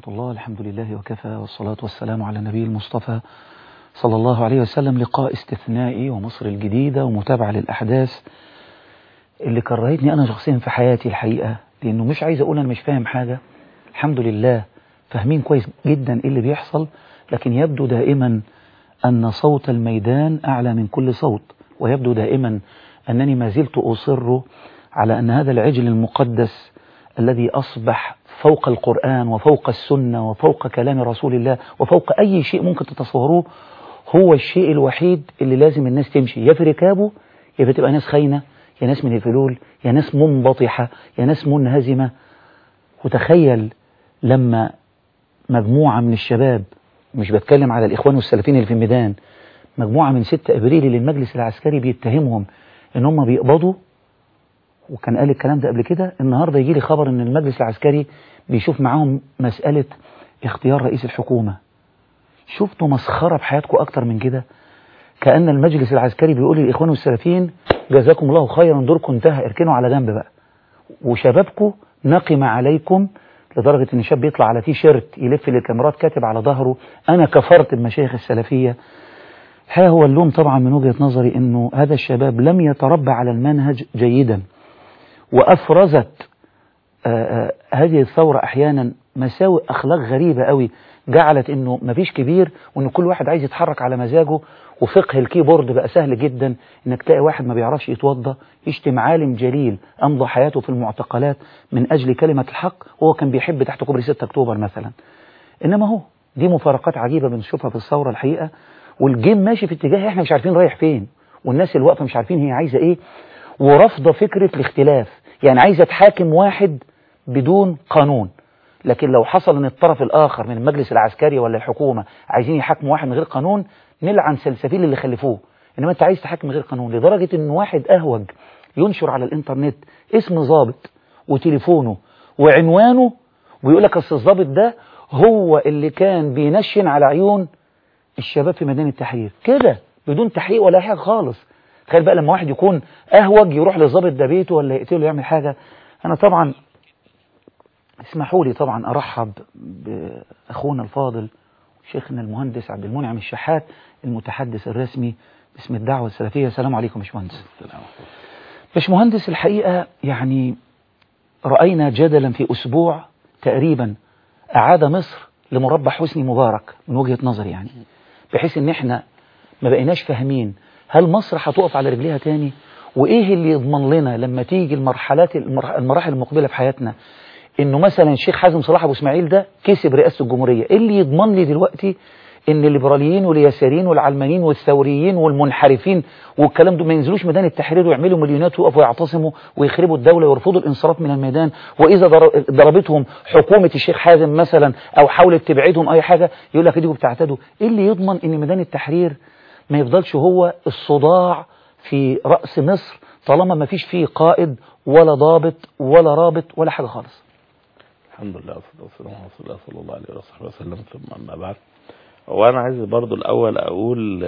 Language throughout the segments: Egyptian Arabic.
الله الحمد لله وكفى والصلاة والسلام على النبي المصطفى صلى الله عليه وسلم لقاء استثنائي ومصر الجديدة ومتابعة للأحداث اللي كرهتني أنا شخصيا في حياتي الحقيقة لأنه مش عايز أقول أنا مش فاهم حاجة الحمد لله فاهمين كويس جدا إيه اللي بيحصل لكن يبدو دائما أن صوت الميدان أعلى من كل صوت ويبدو دائما أنني ما زلت أصر على أن هذا العجل المقدس الذي أصبح فوق القرآن وفوق السنة وفوق كلام رسول الله وفوق أي شيء ممكن تتصوروه هو الشيء الوحيد اللي لازم الناس تمشي يا في ركابه يا بتبقى ناس خاينة يا ناس من الفلول يا ناس منبطحة يا ناس منهزمة وتخيل لما مجموعة من الشباب مش بتكلم على الإخوان والسلفيين اللي في الميدان مجموعة من 6 أبريل اللي المجلس العسكري بيتهمهم إن هم بيقبضوا وكان قال الكلام ده قبل كده النهاردة يجي لي خبر إن المجلس العسكري بيشوف معاهم مسألة اختيار رئيس الحكومة شفتوا مسخرة بحياتكم أكتر من كده كأن المجلس العسكري بيقول للإخوان والسلفيين جزاكم الله خيرا دوركم انتهى اركنوا على جنب بقى وشبابكم نقم عليكم لدرجة ان شاب يطلع على تي شيرت يلف للكاميرات كاتب على ظهره انا كفرت بمشايخ السلفية ها هو اللوم طبعا من وجهة نظري انه هذا الشباب لم يتربى على المنهج جيدا وافرزت آآ آآ هذه الثورة احيانا مساوئ اخلاق غريبة قوي جعلت انه مفيش كبير وان كل واحد عايز يتحرك على مزاجه وفقه الكيبورد بقى سهل جدا انك تلاقي واحد ما بيعرفش يتوضى يشتم عالم جليل امضى حياته في المعتقلات من اجل كلمة الحق وهو كان بيحب تحت كوبري 6 اكتوبر مثلا انما هو دي مفارقات عجيبة بنشوفها في الثورة الحقيقة والجيم ماشي في اتجاه احنا مش عارفين رايح فين والناس اللي واقفه مش عارفين هي عايزة ايه ورافضة فكرة الاختلاف يعني عايزة تحاكم واحد بدون قانون لكن لو حصل ان الطرف الاخر من المجلس العسكري ولا الحكومة عايزين يحاكموا واحد من غير قانون نلعن سلسفيل اللي خلفوه انما انت عايز تحاكم من غير قانون لدرجة ان واحد اهوج ينشر على الانترنت اسم ضابط وتليفونه وعنوانه ويقول لك اصل الضابط ده هو اللي كان بينشن على عيون الشباب في ميدان التحرير كده بدون تحقيق ولا حاجه خالص تخيل بقى لما واحد يكون اهوج يروح للضابط ده بيته ولا يقتله يعمل حاجه انا طبعا اسمحوا لي طبعا ارحب باخونا الفاضل شيخنا المهندس عبد المنعم الشحات المتحدث الرسمي باسم الدعوة السلفية السلام عليكم مش مهندس مش مهندس الحقيقة يعني رأينا جدلا في أسبوع تقريبا أعاد مصر لمربع حسني مبارك من وجهة نظري يعني بحيث ان احنا ما بقيناش فاهمين هل مصر هتقف على رجليها تاني وايه اللي يضمن لنا لما تيجي المرحلات المراحل المقبلة في حياتنا انه مثلا الشيخ حازم صلاح ابو اسماعيل ده كسب رئاسة الجمهورية ايه اللي يضمن لي دلوقتي ان الليبراليين واليساريين والعلمانيين والثوريين والمنحرفين والكلام ده ما ينزلوش ميدان التحرير ويعملوا مليونات ويقفوا يعتصموا ويخربوا الدولة ويرفضوا الانصراف من الميدان واذا ضربتهم حكومة الشيخ حازم مثلا او حاولت تبعدهم اي حاجة يقول لك دي بتعتدوا ايه اللي يضمن ان ميدان التحرير ما يفضلش هو الصداع في رأس مصر طالما ما فيش فيه قائد ولا ضابط ولا رابط ولا حاجة خالص الحمد لله والصلاة والسلام على رسول الله صلى الله عليه وصحبه وسلم ثم أما بعد وأنا عايز برضو الأول أقول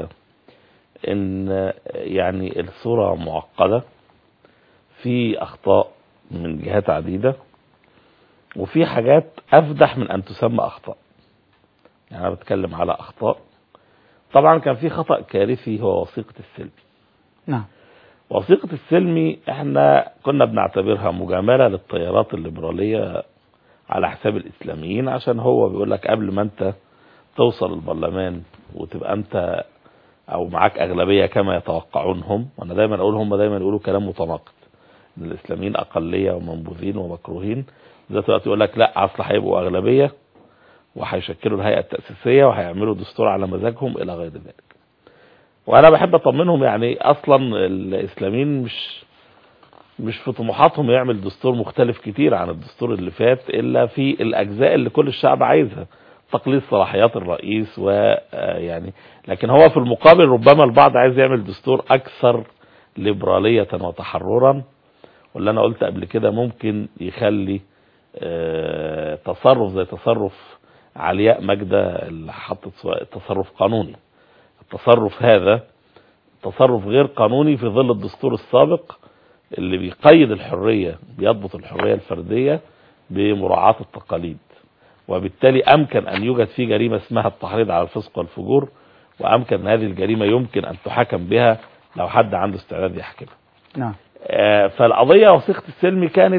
إن يعني الصورة معقدة في أخطاء من جهات عديدة وفي حاجات أفدح من أن تسمى أخطاء يعني أنا بتكلم على أخطاء طبعا كان في خطأ كارثي هو وثيقة السلمي نعم وثيقة السلمي احنا كنا بنعتبرها مجاملة للتيارات الليبرالية على حساب الاسلاميين عشان هو بيقول لك قبل ما انت توصل البرلمان وتبقى انت او معاك اغلبية كما يتوقعون هم وانا دايما اقول هم دايما يقولوا كلام متناقض ان الاسلاميين اقلية ومنبوذين ومكروهين ذات الوقت يقول لك لا اصل هيبقوا اغلبية وهيشكلوا الهيئة التأسيسية وهيعملوا دستور على مزاجهم الى غير ذلك وانا بحب اطمنهم يعني اصلا الاسلاميين مش مش في طموحاتهم يعمل دستور مختلف كتير عن الدستور اللي فات الا في الاجزاء اللي كل الشعب عايزها تقليص صلاحيات الرئيس ويعني لكن هو في المقابل ربما البعض عايز يعمل دستور اكثر ليبرالية وتحررا واللي انا قلت قبل كده ممكن يخلي تصرف زي تصرف علياء مجدة اللي حطت تصرف قانوني التصرف هذا تصرف غير قانوني في ظل الدستور السابق اللي بيقيد الحرية بيضبط الحرية الفردية بمراعاة التقاليد وبالتالي امكن ان يوجد فيه جريمه اسمها التحريض على الفسق والفجور وامكن ان هذه الجريمه يمكن ان تحاكم بها لو حد عنده استعداد يحكمها نعم آه، فالقضيه وثيقه السلم كانت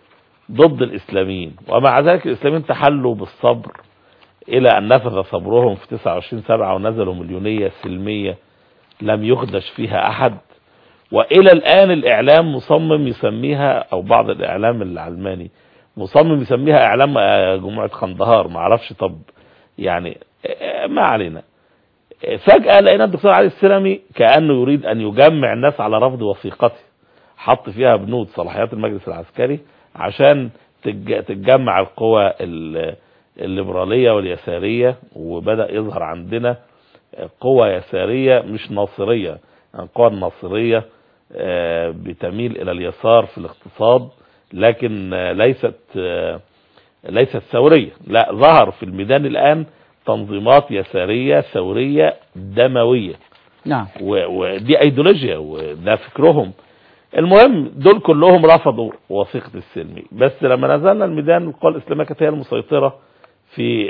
ضد الاسلاميين ومع ذلك الاسلاميين تحلوا بالصبر الى ان نفذ صبرهم في 29 7 ونزلوا مليونيه سلميه لم يخدش فيها احد والى الان الاعلام مصمم يسميها او بعض الاعلام العلماني مصمم يسميها اعلام آه، جمعه خندهار ما اعرفش طب يعني آه، ما علينا آه، فجاه لقينا الدكتور علي السلمي كانه يريد ان يجمع الناس على رفض وثيقته حط فيها بنود صلاحيات المجلس العسكري عشان تتج- تتجمع القوى ال- الليبراليه واليساريه وبدا يظهر عندنا قوى يساريه مش ناصريه القوى الناصريه آه، بتميل الى اليسار في الاقتصاد لكن آه، ليست آه، ليست ثوريه لا ظهر في الميدان الان تنظيمات يساريه ثوريه دمويه نعم و- ودي ايديولوجيا وده فكرهم المهم دول كلهم رفضوا وثيقه السلمي بس لما نزلنا الميدان القوى الاسلاميه كانت هي المسيطره في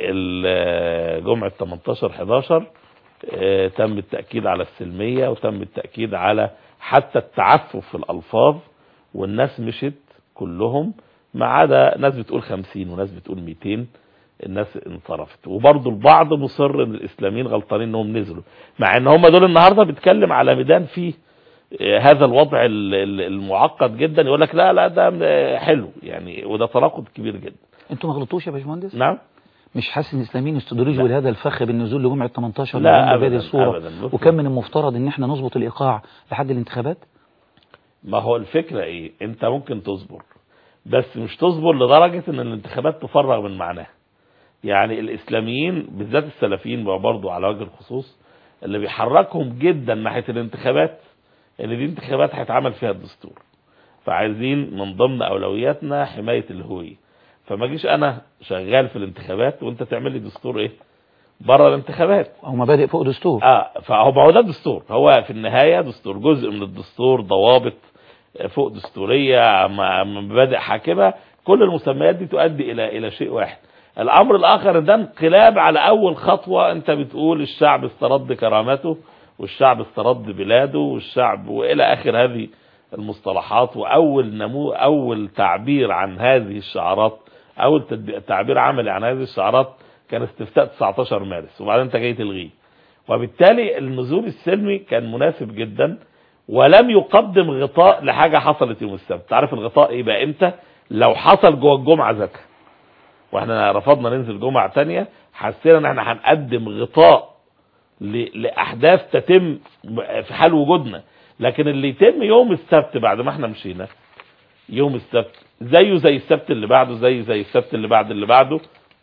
ال- جمعه 18 11 آه، تم التاكيد على السلميه وتم التاكيد على حتى التعفف في الالفاظ والناس مشت كلهم ما عدا ناس بتقول 50 وناس بتقول 200 الناس انصرفت وبرضه البعض مصر ان الاسلاميين غلطانين انهم نزلوا مع ان هم دول النهارده بيتكلم على ميدان فيه آه، هذا الوضع ال- ال- المعقد جدا يقول لك لا لا ده آه، حلو يعني وده تناقض كبير جدا انتوا ما غلطوش يا باشمهندس نعم مش حاسس ان الاسلاميين استدرجوا لا. لهذا الفخ بالنزول لجمعه 18 لا نوفمبر ابدا بهذه الصوره ابدا بص- وكان من المفترض ان احنا نظبط الايقاع لحد الانتخابات ما هو الفكرة ايه انت ممكن تصبر بس مش تصبر لدرجة ان الانتخابات تفرغ من معناها يعني الاسلاميين بالذات السلفيين بقى برضو على وجه الخصوص اللي بيحركهم جدا ناحية الانتخابات ان دي انتخابات هيتعمل فيها الدستور فعايزين من ضمن اولوياتنا حماية الهوية فما جيش انا شغال في الانتخابات وانت تعمل لي دستور ايه بره الانتخابات او مبادئ فوق دستور اه فهو ما هو ده الدستور هو في النهايه دستور جزء من الدستور ضوابط فوق دستوريه مع- مبادئ حاكمه كل المسميات دي تؤدي الى الى شيء واحد الامر الاخر ده انقلاب على اول خطوه انت بتقول الشعب استرد كرامته والشعب استرد بلاده والشعب والى اخر هذه المصطلحات واول نمو اول تعبير عن هذه الشعارات اول تدبي- تعبير عملي عن هذه الشعارات كان استفتاء 19 مارس وبعدين انت جاي تلغيه وبالتالي النزول السلمي كان مناسب جدا ولم يقدم غطاء لحاجه حصلت يوم السبت تعرف الغطاء يبقى امتى لو حصل جوه الجمعه ذاك واحنا رفضنا ننزل جمعه تانية حسينا ان احنا هنقدم غطاء ل- لاحداث تتم في حال وجودنا لكن اللي يتم يوم السبت بعد ما احنا مشينا يوم السبت زيه زي السبت اللي بعده زي زي السبت اللي بعد اللي بعده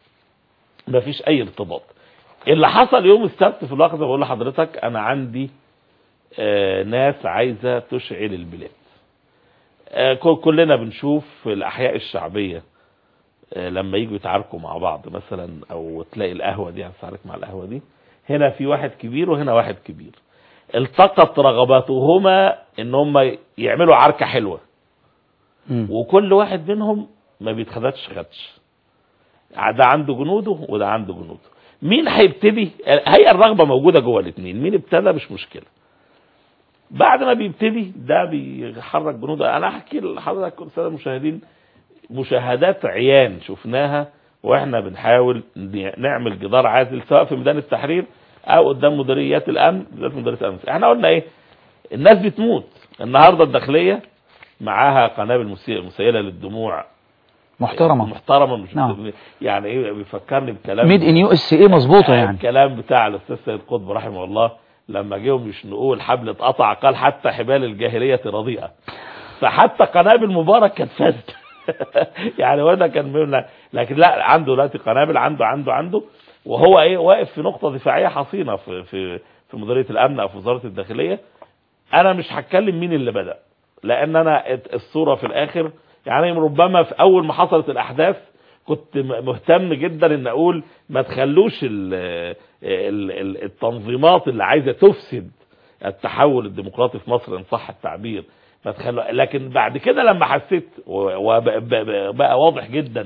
مفيش اي ارتباط اللي حصل يوم السبت في الوقت ده بقول لحضرتك انا عندي آه، ناس عايزه تشعل البلاد آه، كل- كلنا بنشوف في الاحياء الشعبيه آه، لما يجوا يتعاركوا مع بعض مثلا او تلاقي القهوه دي هتتعارك مع القهوه دي هنا في واحد كبير وهنا واحد كبير التقت رغباتهما ان هم يعملوا عركه حلوه مم. وكل واحد منهم ما بيتخدش خدش ده عنده جنوده وده عنده جنوده مين هيبتدي هي الرغبه موجوده جوه الاثنين مين ابتدى مش مشكله بعد ما بيبتدي ده بيحرك جنوده انا احكي لحضرتك الساده المشاهدين مشاهدات عيان شفناها واحنا بنحاول نعمل جدار عازل سواء في ميدان التحرير او قدام مديريات الامن بالذات مديريه الامن احنا قلنا ايه الناس بتموت النهارده الداخليه معاها قنابل مسي- مسيله للدموع محترمه محترمه مش نعم. يعني ايه بيفكرني بكلام ميد ان يو اس اي مظبوطه يعني الكلام بتاع الاستاذ سيد قطب رحمه الله لما جيهم يشنقوه الحبل اتقطع قال حتى حبال الجاهليه رديئه فحتى قنابل مبارك كانت فاسده يعني وده كان من لكن لا عنده دلوقتي قنابل عنده عنده عنده وهو ايه واقف في نقطه دفاعيه حصينه في في في مديريه الامن او في وزاره الداخليه انا مش هتكلم مين اللي بدا لان انا ات- الصوره في الاخر يعني ربما في اول ما حصلت الاحداث كنت م- مهتم جدا ان اقول ما تخلوش ال ال ال التنظيمات اللي عايزه تفسد التحول الديمقراطي في مصر ان صح التعبير ما تخلو لكن بعد كده لما حسيت وبقى واضح جدا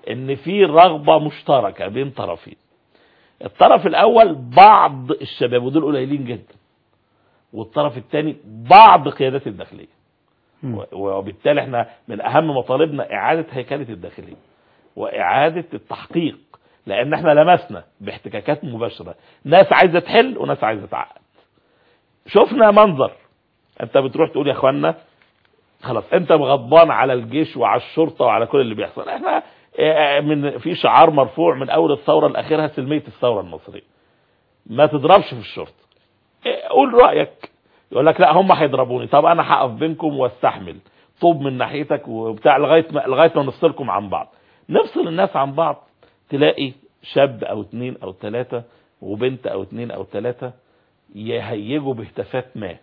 ان في رغبه مشتركه بين طرفين الطرف الاول بعض الشباب ودول قليلين جدا والطرف الثاني بعض قيادات الداخليه مم. و- وبالتالي احنا من اهم مطالبنا اعاده هيكله الداخليه واعاده التحقيق لان احنا لمسنا باحتكاكات مباشره ناس عايزه تحل وناس عايزه تعقد شفنا منظر انت بتروح تقول يا اخوانا خلاص انت غضبان على الجيش وعلى الشرطه وعلى كل اللي بيحصل احنا اه، من في شعار مرفوع من اول الثوره لاخرها سلميه الثوره المصريه ما تضربش في الشرطه اه، قول رايك يقول لك لا هم هيضربوني طب انا هقف بينكم واستحمل طوب من ناحيتك وبتاع لغايه ما لغايه ما نفصلكم عن بعض نفصل الناس عن بعض تلاقي شاب او اتنين او تلاته وبنت او اتنين او تلاته يهيجوا بهتافات ما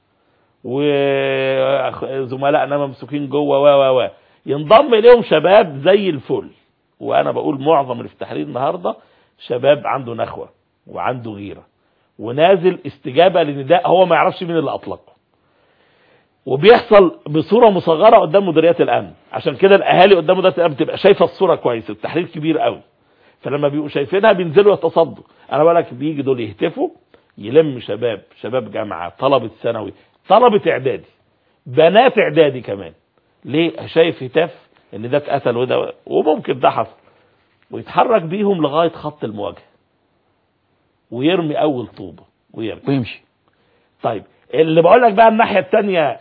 وزملائنا ممسوكين جوه و و و ينضم اليهم شباب زي الفل وانا بقول معظم اللي في التحرير النهارده شباب عنده نخوه وعنده غيره ونازل استجابه لنداء هو ما يعرفش مين اللي اطلقه وبيحصل بصوره مصغره قدام مديريات الامن عشان كده الاهالي قدام مديريات الامن تبقى شايفه الصوره كويس التحرير كبير قوي فلما بيبقوا شايفينها بينزلوا يتصدوا انا بقول لك بيجي دول يهتفوا يلم شباب شباب جامعه طلبه ثانوي طلبه اعدادي بنات اعدادي كمان ليه شايف هتاف ان ده اتقتل وده وممكن ده حصل ويتحرك بيهم لغايه خط المواجهه ويرمي اول طوبه ويرمي ويمشي طيب اللي بقول لك بقى الناحيه الثانيه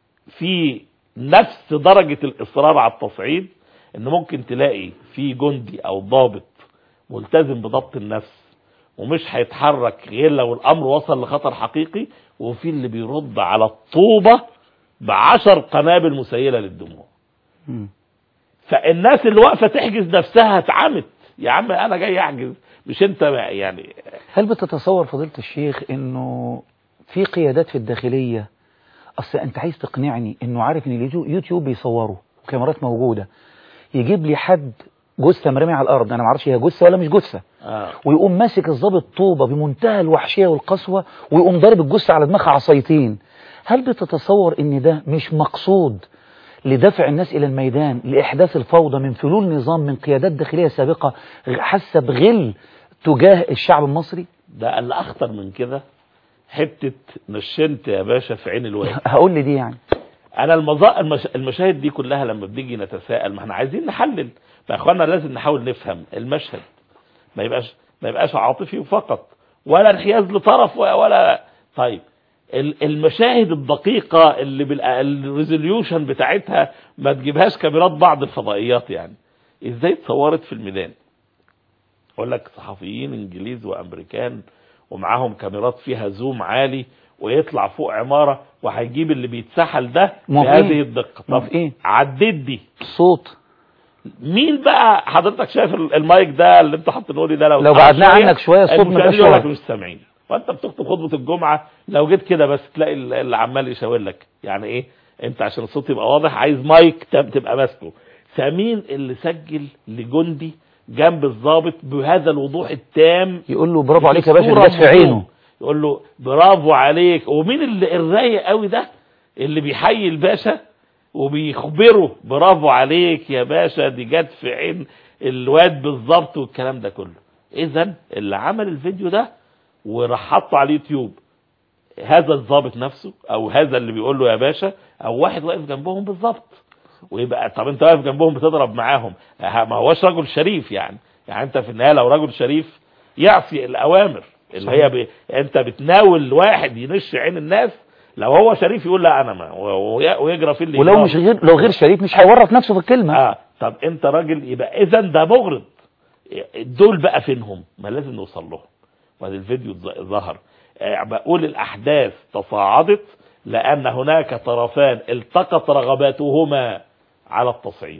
في نفس درجه الاصرار على التصعيد ان ممكن تلاقي في جندي او ضابط ملتزم بضبط النفس ومش هيتحرك غير لو الامر وصل لخطر حقيقي وفي اللي بيرد على الطوبه بعشر قنابل مسيله للدموع مم. فالناس اللي واقفه تحجز نفسها اتعمت يا عم انا جاي احجز مش انت بقى يعني هل بتتصور فضيلة الشيخ انه في قيادات في الداخلية اصل انت عايز تقنعني انه عارف ان اليوتيوب بيصوروا وكاميرات موجودة يجيب لي حد جثة مرمية على الارض انا معرفش هي جثة ولا مش جثة آه. ويقوم ماسك الضابط طوبة بمنتهى الوحشية والقسوة ويقوم ضارب الجثة على دماغها عصايتين هل بتتصور ان ده مش مقصود لدفع الناس إلى الميدان لإحداث الفوضى من فلول نظام من قيادات داخلية سابقة حاسة بغل تجاه الشعب المصري ده اللي اخطر من كده حته نشنت يا باشا في عين الواحد هقول لي دي يعني انا المظا... المش... المشاهد دي كلها لما بنيجي نتساءل ما احنا عايزين نحلل يا اخوانا لازم نحاول نفهم المشهد ما يبقاش ما يبقاش عاطفي فقط ولا انحياز لطرف و- ولا طيب ال- المشاهد الدقيقة اللي بالريزوليوشن بتاعتها ما تجيبهاش كاميرات بعض الفضائيات يعني ازاي اتصورت في الميدان اقول لك صحفيين انجليز وامريكان ومعاهم كاميرات فيها زوم عالي ويطلع فوق عمارة وهيجيب اللي بيتسحل ده موافقين. بهذه الدقة طب موافقين. عديت دي صوت مين بقى حضرتك شايف ال- المايك ده اللي انت حاطه لي ده لو لو اتحرك بعدناه شوية، عنك شوية الصوت ما المشاهدين يبقاش يقول لك واضح. مش سامعين وانت بتخطب خطبه الجمعه لو جيت كده بس تلاقي ال- اللي عمال يشاور لك يعني ايه انت عشان الصوت يبقى واضح عايز مايك تب- تبقى ماسكه فمين اللي سجل لجندي جنب الضابط بهذا الوضوح التام يقول له برافو عليك يا باشا الصورة اللي جت في النجوم. عينه يقول له برافو عليك ومين اللي الرايق قوي ده اللي بيحيي الباشا وبيخبره برافو عليك يا باشا دي جت في عين الواد بالظبط والكلام ده كله اذا اللي عمل الفيديو ده وراح حطه على اليوتيوب هذا الضابط نفسه او هذا اللي بيقول له يا باشا او واحد واقف جنبهم بالظبط ويبقى طب انت واقف جنبهم بتضرب معاهم ها- ما هوش رجل شريف يعني يعني انت في النهايه لو رجل شريف يعصي الاوامر اللي هي ب... انت بتناول واحد ينش عين الناس لو هو شريف يقول لا انا ما و- وي- ويجرى في اللي ولو يجرى. مش غير لو غير شريف مش هيورط نفسه في الكلمة اه طب انت راجل يبقى اذا ده مغرض دول بقى فينهم ما لازم نوصل لهم وهذا الفيديو ظ- ظهر آه، بقول الاحداث تصاعدت لان هناك طرفان التقت رغباتهما على التصعيد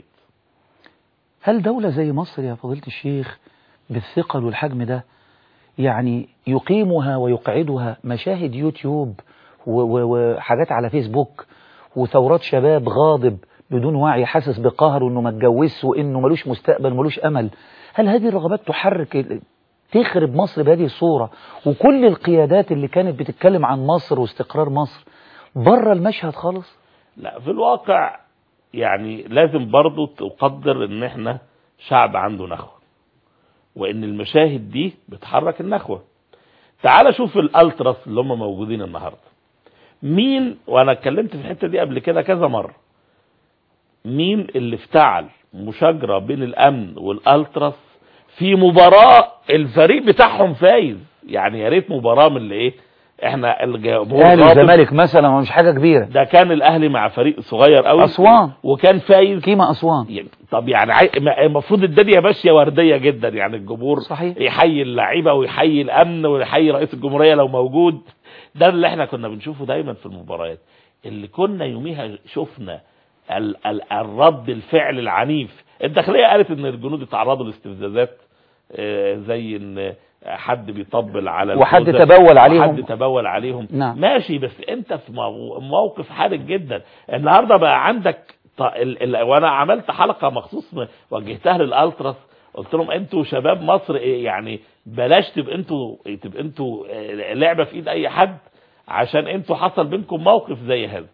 هل دولة زي مصر يا فضيلة الشيخ بالثقل والحجم ده يعني يقيمها ويقعدها مشاهد يوتيوب و- و- وحاجات على فيسبوك وثورات شباب غاضب بدون وعي حاسس بقهر وانه ما اتجوزش وانه ملوش مستقبل ملوش امل هل هذه الرغبات تحرك ال- تخرب مصر بهذه الصورة وكل القيادات اللي كانت بتتكلم عن مصر واستقرار مصر بره المشهد خالص لا في الواقع يعني لازم برضو تقدر ان احنا شعب عنده نخوة وان المشاهد دي بتحرك النخوة تعال شوف الالتراس اللي هم موجودين النهاردة مين وانا اتكلمت في الحتة دي قبل كده كذا مرة مين اللي افتعل مشاجرة بين الامن والالتراس في مباراة الفريق بتاعهم فايز يعني يا ريت مباراة من اللي ايه احنا الجمهور اهلي غاضب. والزمالك مثلا هو مش حاجه كبيره ده كان الاهلي مع فريق صغير قوي أسوان. وكان فايز قيمه اسوان يعني طب يعني عاي- ما- المفروض الدنيا ماشيه ورديه جدا يعني الجمهور صحيح. يحيي اللعيبه ويحيي الامن ويحيي رئيس الجمهوريه لو موجود ده اللي احنا كنا بنشوفه دايما في المباريات اللي كنا يوميها شفنا ال ال الرد الفعل العنيف الداخليه قالت ان الجنود اتعرضوا لاستفزازات آه، زي ان حد بيطبل على وحد الخوذة، تبول عليهم. وحد تبول عليهم نعم. ماشي بس انت في مو- موقف حرج جدا النهارده بقى عندك ط- ال... ال... وانا عملت حلقه مخصوص م- وجهتها للالتراس قلت لهم انتوا شباب مصر ايه يعني بلاش تبقى انتوا تبقى انتوا آه، لعبه في ايد اي حد عشان انتوا حصل بينكم موقف زي هذا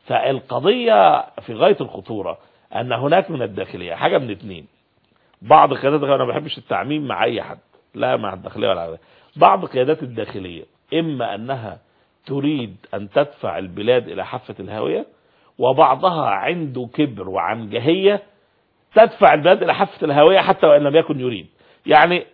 فالقضيه في غايه الخطوره ان هناك من الداخليه حاجه من اتنين بعض قيادات انا ما بحبش التعميم مع اي حد لا مع الداخليه ولا غيرها بعض قيادات الداخليه اما انها تريد ان تدفع البلاد الى حافه الهاويه وبعضها عنده كبر وعنجهيه تدفع البلاد الى حافه الهاويه حتى وان لم يكن يريد يعني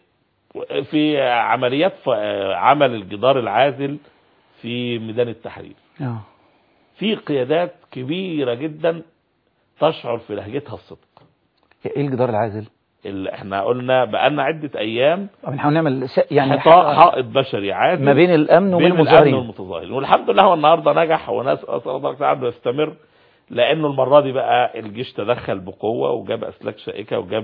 في عمليات ف- عمل الجدار العازل في ميدان التحرير آه. في قيادات كبيره جدا تشعر في لهجتها الصدق ايه الجدار العازل اللي احنا قلنا بقالنا عدة ايام بنحاول نعمل س... يعني حيطاء حائط بشري عادي ما بين الامن وبين بين الامن المظاهرين والمتظاهرين والحمد لله هو النهارده نجح وناس اسال الله تعالى يستمر لانه المره دي بقى الجيش تدخل بقوه وجاب اسلاك شائكه وجاب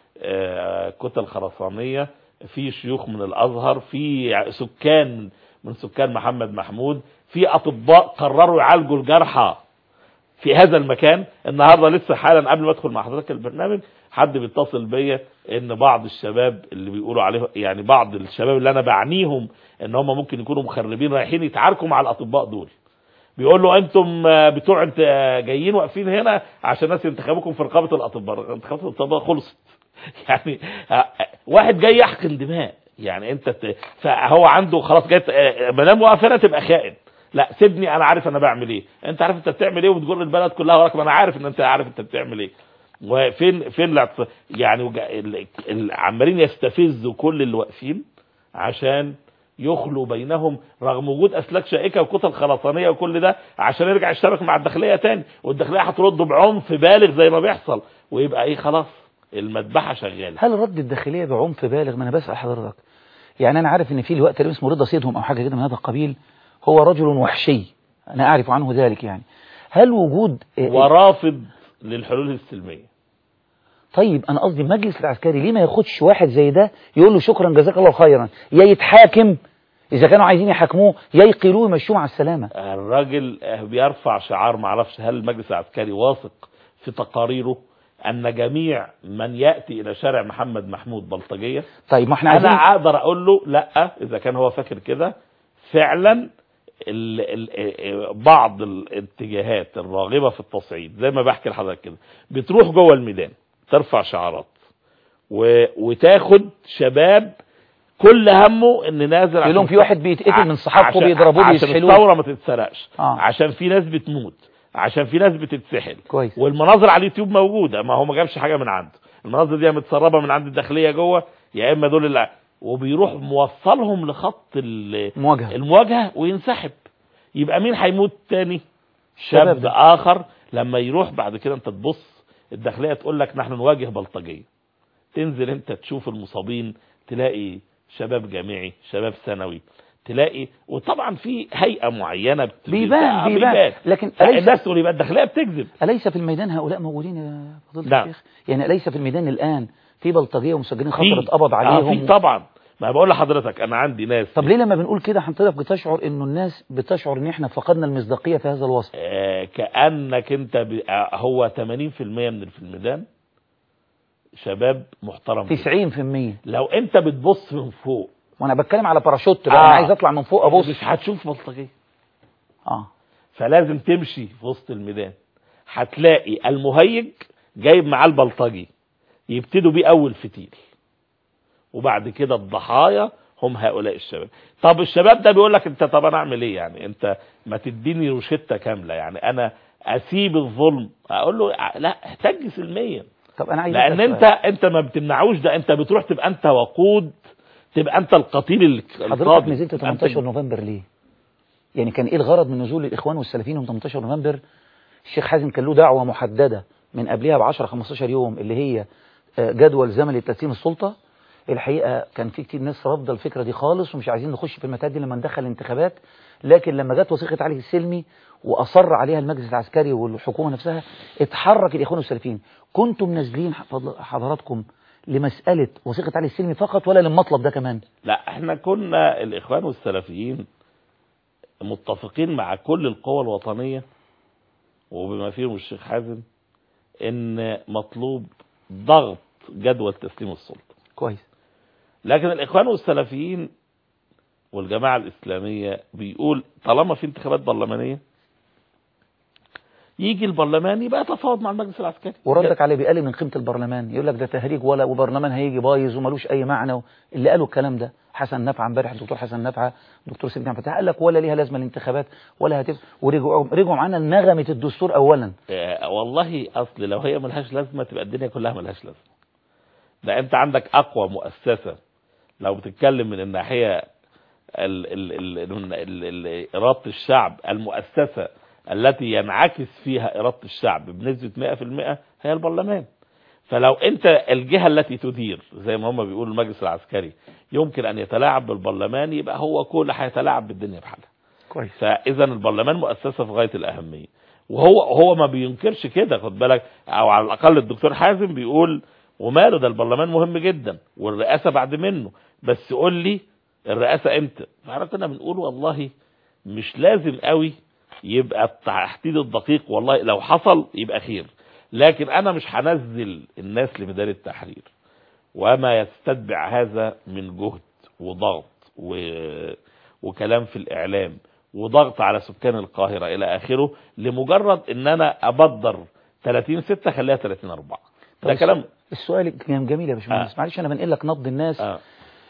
آه، كتل خرسانيه في شيوخ من الازهر في سكان من سكان محمد محمود في اطباء قرروا يعالجوا الجرحى في هذا المكان النهارده لسه حالا قبل ما ادخل مع حضرتك البرنامج حد بيتصل بيا ان بعض الشباب اللي بيقولوا عليه يعني بعض الشباب اللي انا بعنيهم ان هم ممكن يكونوا مخربين رايحين يتعاركوا مع الاطباء دول بيقول له انتم آه، بتوع انت آه، جايين واقفين هنا عشان ناس انتخابكم في رقابه الاطباء انتخابات الاطباء خلصت يعني آه، واحد جاي يحقن دماء يعني انت ت... فهو عنده خلاص جاي ما دام واقف هنا تبقى خائن لا سيبني انا عارف انا بعمل ايه انت عارف انت بتعمل ايه وبتجر البلد كلها وراك ما انا عارف ان انت عارف انت بتعمل ايه وفين فين الاعتص- يعني وج- ال- ال- عمالين يستفزوا كل اللي واقفين عشان يخلوا بينهم رغم وجود اسلاك شائكه وكتل خرسانيه وكل ده عشان يرجع يشتبك مع الداخليه تاني والداخليه هترد بعنف بالغ زي ما بيحصل ويبقى ايه خلاص المذبحه شغاله هل رد الداخليه بعنف بالغ ما انا بسال حضرتك يعني انا عارف ان في الوقت اللي اسمه رضا سيدهم او حاجه كده من هذا القبيل هو رجل وحشي انا اعرف عنه ذلك يعني هل وجود آه، ورافض للحلول السلميه طيب انا قصدي المجلس العسكري ليه ما ياخدش واحد زي ده يقول له شكرا جزاك الله خيرا يا يتحاكم اذا كانوا عايزين يحاكموه يا يقيلوه يمشوه مع السلامه الراجل بيرفع شعار ما اعرفش هل المجلس العسكري واثق في تقاريره ان جميع من ياتي الى شارع محمد محمود بلطجيه طيب ما احنا انا عايزين اقدر اقول له لا اذا كان هو فاكر كده فعلا ال ال بعض الاتجاهات الراغبه في التصعيد زي ما بحكي لحضرتك كده بتروح جوه الميدان ترفع شعارات و وتاخد شباب كل همه ان نازل يقول لهم عشان- في واحد بيتقتل من صحابكم عشان- بيضربوه عشان بيسحلوه الثوره ما تتسرقش آه. عشان في ناس بتموت عشان في ناس بتتسحل كويس والمناظر على اليوتيوب موجوده ما هو ما جابش حاجه من عنده المناظر دي متسربه من عند الداخليه جوه يا اما دول اللي وبيروح موصلهم لخط ال- مواجهه المواجهه وينسحب يبقى مين هيموت تاني الشباب شاب ده. اخر لما يروح بعد كده انت تبص الداخليه تقول لك نحن نواجه بلطجيه تنزل انت تشوف المصابين تلاقي شباب جامعي شباب ثانوي تلاقي وطبعا في هيئه معينه بت- بيبان آه، بيبان لكن لا، أليس, الناس تقول يبقى الداخليه بتكذب أليس في الميدان هؤلاء موجودين يا فضيلة نعم. الشيخ يعني أليس في الميدان الآن في بلطجية ومسجلين خطر في. اتقبض آه عليهم في طبعا ما بقول لحضرتك انا عندي ناس طب ليه لما بنقول كده حضرتك بتشعر انه الناس بتشعر ان احنا فقدنا المصداقية في هذا الوصف آه كانك انت ب... آه هو 80% من اللي في الميدان شباب محترم جداً. 90% لو انت بتبص من فوق وانا بتكلم على باراشوت بقى آه. انا عايز اطلع من فوق ابص مش هتشوف بلطجيه اه فلازم تمشي في وسط الميدان هتلاقي المهيج جايب معاه البلطجي يبتدوا بيه اول فتيل وبعد كده الضحايا هم هؤلاء الشباب طب الشباب ده بيقول لك انت طب انا اعمل ايه يعني انت ما تديني روشته كامله يعني انا اسيب الظلم اقول له لا احتج سلميا طب انا عايز لان أسأل انت سؤال. انت ما بتمنعوش ده انت بتروح تبقى انت وقود تبقى انت القتيل ال- حضرتك القاضي نزلت تبقى أنت 18 نوفمبر ليه يعني كان ايه الغرض من نزول الاخوان والسلفيين يوم 18 نوفمبر الشيخ حازم كان له دعوه محدده من قبلها ب 10 15 يوم اللي هي آه، جدول زمني لتسليم السلطه الحقيقه كان في كتير ناس رافضه الفكره دي خالص ومش عايزين نخش في المتاهات دي لما ندخل الانتخابات لكن لما جت وثيقه علي السلمي واصر عليها المجلس العسكري والحكومه نفسها اتحرك الاخوان والسلفيين كنتم نازلين فضل- حضراتكم لمساله وثيقه علي السلمي فقط ولا للمطلب ده كمان لا احنا كنا الاخوان والسلفيين متفقين مع كل القوى الوطنيه وبما فيهم الشيخ حازم ان مطلوب ضغط جدول تسليم السلطه كويس لكن الاخوان والسلفيين والجماعه الاسلاميه بيقول طالما في انتخابات برلمانيه يجي البرلمان يبقى يتفاوض مع المجلس العسكري وردك عليه بيقلل من قيمة البرلمان يقول لك ده تهريج ولا وبرلمان هيجي بايظ وملوش أي معنى اللي قالوا الكلام ده حسن نفعه امبارح الدكتور حسن نفعه الدكتور سيدنا عبد الفتاح قال لك ولا ليها لازمة الانتخابات ولا هتف ورجعوا رجعوا معانا لنغمة الدستور أولا آه، والله اصل لو هي ملهاش لازمه تبقى الدنيا كلها ملهاش لازمه ده انت عندك اقوى مؤسسه لو بتتكلم من الناحيه ال ال ال ال ال ال اراده الشعب المؤسسه التي ينعكس فيها اراده الشعب بنسبه 100% هي البرلمان فلو انت الجهه التي تدير زي ما هم بيقولوا المجلس العسكري يمكن ان يتلاعب بالبرلمان يبقى هو كل هيتلاعب بالدنيا بحالها كويس فاذا البرلمان مؤسسه في غايه الاهميه وهو هو ما بينكرش كده خد بالك او على الاقل الدكتور حازم بيقول وماله ده البرلمان مهم جدا والرئاسه بعد منه بس قول لي الرئاسه امتى فاحنا كنا بنقول والله مش لازم قوي يبقى التحديد الدقيق والله لو حصل يبقى خير لكن انا مش هنزل الناس لميدان التحرير وما يستتبع هذا من جهد وضغط و... وكلام في الاعلام وضغط على سكان القاهره الى اخره لمجرد ان انا ابدر 30 6 خليها 30 4 ده طب كلام السؤال كان جميل يا باشمهندس معلش أنا بنقل لك نبض الناس آه.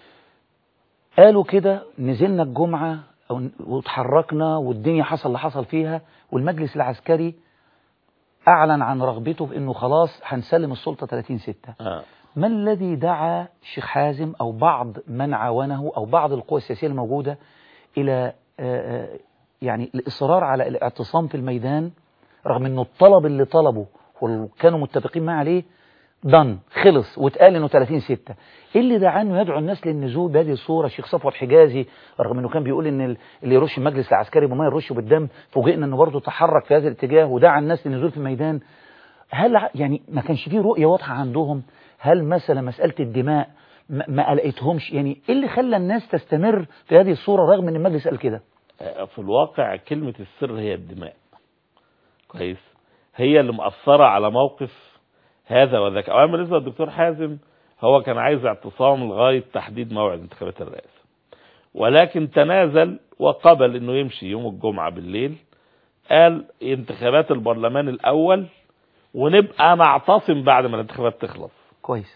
قالوا كده نزلنا الجمعة أو واتحركنا والدنيا حصل اللي حصل فيها والمجلس العسكري أعلن عن رغبته في أنه خلاص هنسلم السلطة 30 ستة آه. ما الذي دعا الشيخ حازم أو بعض من عاونه أو بعض القوى السياسية الموجودة إلى آه، آه، يعني الإصرار على الاعتصام في الميدان رغم أنه الطلب اللي طلبه وكانوا متفقين معه عليه ضن خلص واتقال انه 30 6 ايه اللي دعاه انه يدعو الناس للنزول بهذه الصوره الشيخ صفوت حجازي رغم انه كان بيقول ان ال- اللي يرش المجلس العسكري بما يرشه بالدم فوجئنا انه برضه تحرك في هذا الاتجاه ودعا الناس للنزول في الميدان هل ع- يعني ما كانش فيه رؤيه واضحه عندهم هل مثلا مساله الدماء ما ما قلقتهمش يعني ايه اللي خلى الناس تستمر في هذه الصوره رغم ان المجلس قال كده آه، في الواقع كلمة السر هي الدماء كويس هي اللي مأثرة على موقف هذا وذاك أولا بالنسبة للدكتور حازم هو كان عايز اعتصام لغاية تحديد موعد انتخابات الرئاسة ولكن تنازل وقبل انه يمشي يوم الجمعة بالليل قال انتخابات البرلمان الأول ونبقى نعتصم بعد ما الانتخابات تخلص كويس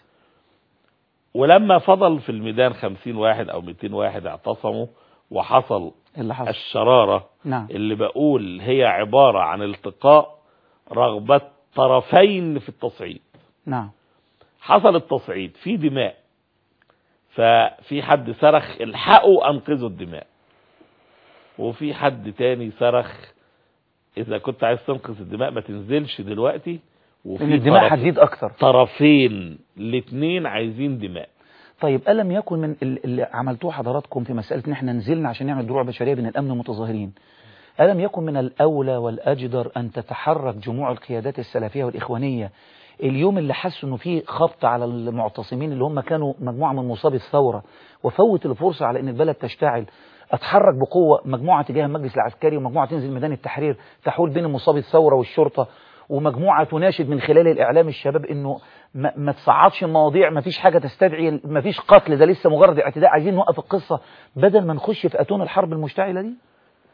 ولما فضل في الميدان 50 واحد أو 200 واحد اعتصموا وحصل إيه اللي حصل الشرارة نعم اللي بقول هي عبارة عن التقاء رغبة طرفين في التصعيد نعم حصل التصعيد في دماء ففي حد صرخ الحقوا انقذوا الدماء وفي حد تاني صرخ اذا كنت عايز تنقذ الدماء ما تنزلش دلوقتي وفي لان الدماء طرف- هتزيد اكتر طرفين الاثنين عايزين دماء طيب ألم يكن من ال- اللي عملتوه حضراتكم في مسألة إن إحنا نزلنا عشان نعمل دروع بشرية بين الأمن والمتظاهرين ألم يكن من الأولى والأجدر أن تتحرك جموع القيادات السلفية والإخوانية اليوم اللي حسوا إنه في خبط على المعتصمين اللي هم كانوا مجموعة من مصابي الثورة وفوت الفرصة على إن البلد تشتعل أتحرك بقوة مجموعة تجاه المجلس العسكري ومجموعة تنزل ميدان التحرير تحول بين مصابي الثورة والشرطة ومجموعة تناشد من خلال الإعلام الشباب إنه ما, ما تصعدش المواضيع ما فيش حاجة تستدعي ما فيش قتل ده لسه مجرد اعتداء عايزين نوقف القصة بدل ما نخش في أتون الحرب المشتعلة دي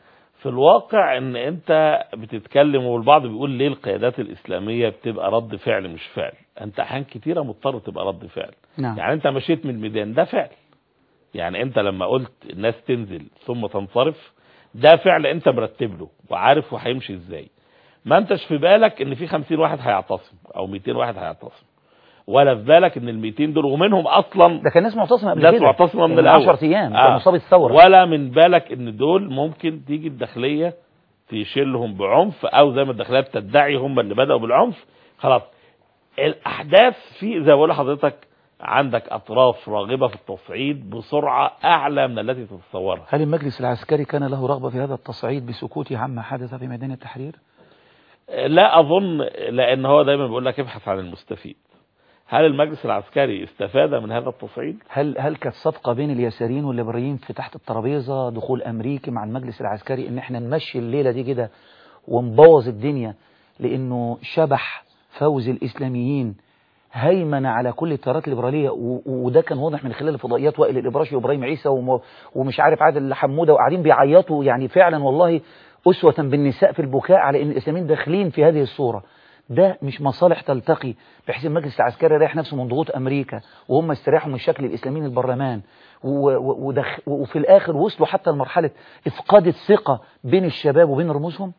في الواقع ان انت بتتكلم والبعض بيقول ليه القيادات الاسلاميه بتبقى رد فعل مش فعل انت احيان كتيره مضطر تبقى رد فعل نعم يعني انت مشيت من الميدان ده فعل يعني انت لما قلت الناس تنزل ثم تنصرف ده فعل انت مرتب له وعارف وهيمشي ازاي ما انتش في بالك ان في 50 واحد هيعتصم او 200 واحد هيعتصم ولا في بالك ان ال 200 دول ومنهم اصلا ده كان ناس معتصمه قبل ناس كده معتصمه من من الاول 10 ايام آه. كان مصاب الثوره ولا من بالك ان دول ممكن تيجي الداخليه تشيلهم بعنف او زي ما الداخليه بتدعي هم اللي بداوا بالعنف خلاص الاحداث في زي ما بقول لحضرتك عندك اطراف راغبه في التصعيد بسرعه اعلى من التي تتصورها هل المجلس العسكري كان له رغبه في هذا التصعيد بسكوته عما حدث في ميدان التحرير؟ لا اظن لان هو دايما بيقول لك ابحث عن المستفيد هل المجلس العسكري استفاد من هذا التصعيد هل هل كانت صفقه بين اليساريين والليبراليين في تحت الترابيزه دخول امريكي مع المجلس العسكري ان احنا نمشي الليله دي كده ونبوظ الدنيا لانه شبح فوز الاسلاميين هيمن على كل التيارات الليبراليه و- وده كان واضح من خلال الفضائيات وائل الابراشي وابراهيم عيسى وم- ومش عارف عادل حموده وقاعدين بيعيطوا يعني فعلا والله اسوه بالنساء في البكاء على ان الاسلاميين داخلين في هذه الصوره ده مش مصالح تلتقي بحيث المجلس العسكري يريح نفسه من ضغوط امريكا وهم استراحوا من شكل الاسلاميين البرلمان و- و- ودخ وفي الاخر وصلوا حتى لمرحله افقاد الثقه بين الشباب وبين رموزهم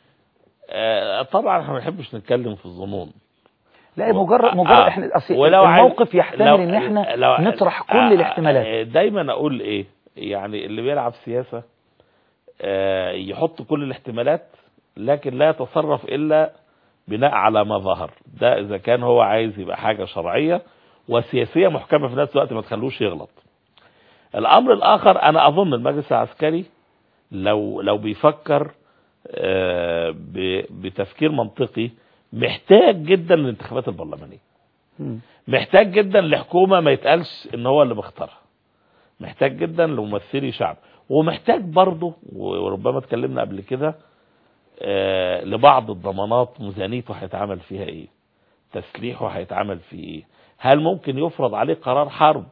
آه، طبعا احنا ما بنحبش نتكلم في الظنون لا مجرد مجرد آه. احنا أصل ولو عايز- الموقف يحتمل لو- ان احنا لو- نطرح كل آه، الاحتمالات آه، دايما اقول ايه يعني اللي بيلعب سياسة آه، يحط كل الاحتمالات لكن لا يتصرف الا بناء على ما ظهر ده اذا كان هو عايز يبقى حاجة شرعية وسياسية محكمة في نفس الوقت ما تخلوش يغلط الامر الاخر انا اظن المجلس العسكري لو لو بيفكر آه، ب- بتفكير منطقي محتاج جدا للانتخابات البرلمانيه مم. محتاج جدا لحكومه ما يتقالش ان هو اللي مختارها محتاج جدا لممثلي شعب ومحتاج برضه وربما اتكلمنا قبل كده آه، لبعض الضمانات ميزانيته هيتعمل فيها ايه تسليحه هيتعمل فيه ايه هل ممكن يفرض عليه قرار حرب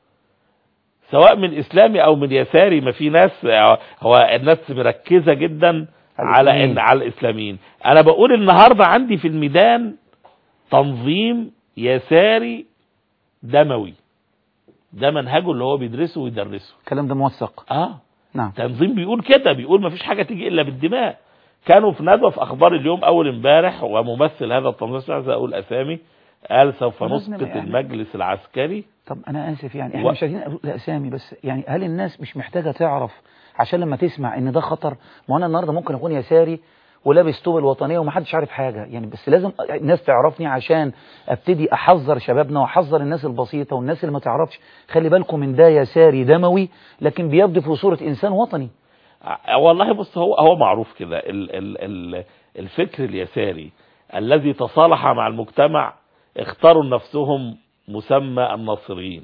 سواء من اسلامي او من يساري ما في ناس آه، هو الناس مركزه جدا على ان الإسلاميين. على الاسلاميين انا بقول النهارده عندي في الميدان تنظيم يساري دموي ده منهجه اللي هو بيدرسه ويدرسه الكلام ده موثق اه نعم تنظيم بيقول كده بيقول ما فيش حاجه تيجي الا بالدماء كانوا في ندوه في اخبار اليوم اول امبارح وممثل هذا التنظيم مش عايز اقول اسامي قال سوف لازم نسقط يعني. المجلس العسكري طب انا اسف يعني احنا و- مش عايزين نقول اسامي بس يعني هل الناس مش محتاجه تعرف عشان لما تسمع ان ده خطر ما انا النهارده ممكن اكون يساري ولابس توب الوطنيه ومحدش عارف حاجه يعني بس لازم الناس تعرفني عشان ابتدي احذر شبابنا واحذر الناس البسيطه والناس اللي ما تعرفش خلي بالكم من ده يساري دموي لكن بيبدو في صوره انسان وطني ع- والله بص هو هو معروف كده ال ال ال الفكر اليساري الذي تصالح مع المجتمع اختاروا لنفسهم مسمى الناصريين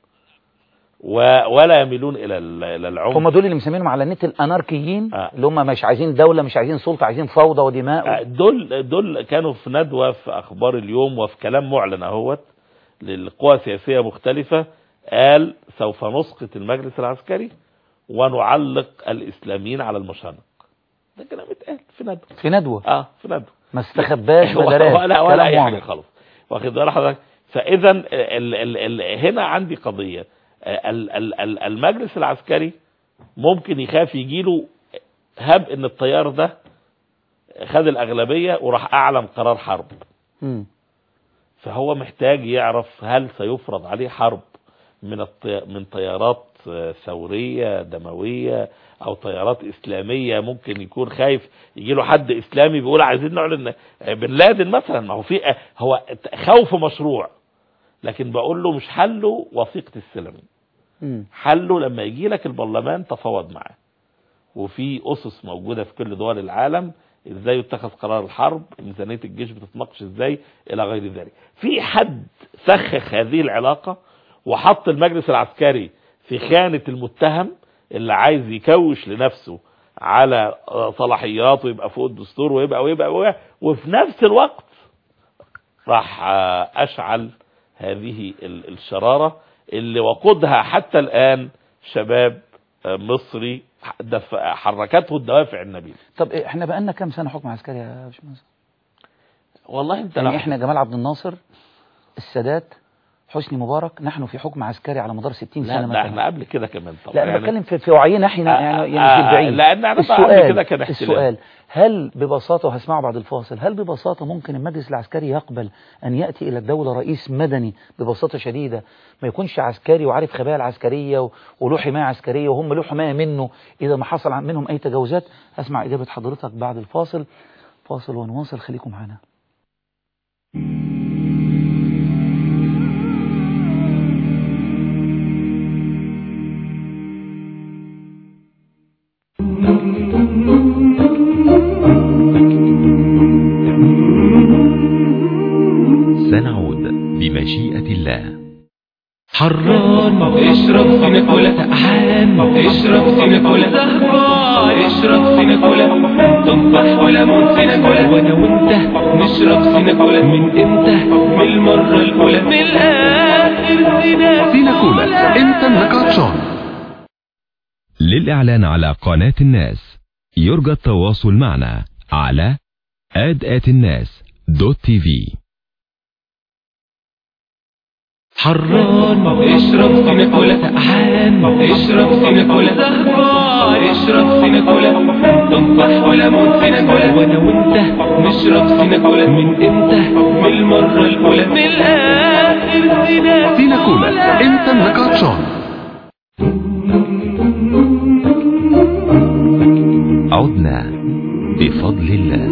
و- ولا يميلون الى ال- الى العنف هم دول اللي مسمينهم على النت الاناركيين آه. اللي هم مش عايزين دوله مش عايزين سلطه عايزين فوضى ودماء دول دول كانوا في ندوه في اخبار اليوم وفي كلام معلن اهوت للقوى سياسيه مختلفه قال سوف نسقط المجلس العسكري ونعلق الاسلاميين على المشانق ده كلام اتقال في ندوه في ندوه اه في ندوه ما استخباش ولا مدارات ولا, ولا كلام اي حاجه واضح. خالص واخد بال حضرتك فاذا ال ال ال هنا عندي قضيه ال ال ال المجلس العسكري ممكن يخاف يجيله هب ان التيار ده خد الاغلبيه وراح اعلن قرار حرب مم. فهو محتاج يعرف هل سيفرض عليه حرب من الطي... من تيارات آه، ثوريه دمويه او تيارات اسلاميه ممكن يكون خايف يجي له حد اسلامي بيقول عايزين نعلن آه، بن لادن مثلا ما هو في آه، هو خوف مشروع لكن بقول له مش حله وثيقه السلم مم. حله لما يجي لك البرلمان تفاوض معاه وفي اسس موجوده في كل دول العالم ازاي يتخذ قرار الحرب ميزانيه الجيش بتتناقش ازاي الى غير ذلك في حد فخخ هذه العلاقه وحط المجلس العسكري في خانه المتهم اللي عايز يكوش لنفسه على آه، صلاحيات ويبقى فوق الدستور ويبقى ويبقى, ويبقى وفي نفس الوقت راح آه، اشعل هذه ال- الشراره اللي وقودها حتى الان شباب آه، مصري دف... حركته الدوافع النبيله طب إيه، احنا بقالنا كام سنة حكم عسكري يا باشمهندس والله انت يعني لو احنا جمال عبد الناصر السادات حسني مبارك نحن في حكم عسكري على مدار 60 لا سنة ده مثلا احنا قبل كده كمان طبعا لا انا يعني بتكلم في, في وعينا احنا آه، يعني يعني آه، في البعيد لأن احنا بقى قبل السؤال كده كان احتلال. السؤال هل ببساطة وهسمعه بعد الفاصل هل ببساطة ممكن المجلس العسكري يقبل أن يأتي إلى الدولة رئيس مدني ببساطة شديدة ما يكونش عسكري وعارف خبايا العسكرية و- وله حماية عسكرية وهم له حماية منه إذا ما حصل عن- منهم أي تجاوزات هسمع إجابة حضرتك بعد الفاصل فاصل ونواصل خليكم معنا سنعود بمشيئة الله حران اشرب سيناكولا سقعان اشرب سيناكولا زهران اشرب سيناكولا تفاح وليمون سيناكولا وانا وانت نشرب سيناكولا من امتى من المرة الاولى من الاخر سيناكولا سيناكولا انت النكاتشون للإعلان على قناة الناس يرجى التواصل معنا على آد الناس دوت تي في حران اشرب سيناكولا سقعان اشرب سيناكولا زهران اشرب سيناكولا تفاح وليمون سيناكولا وانا وانت نشرب سيناكولا من امتى من المرة الاولى من الاخر سيناكولا سيناكولا انت النكاتشون عدنا بفضل الله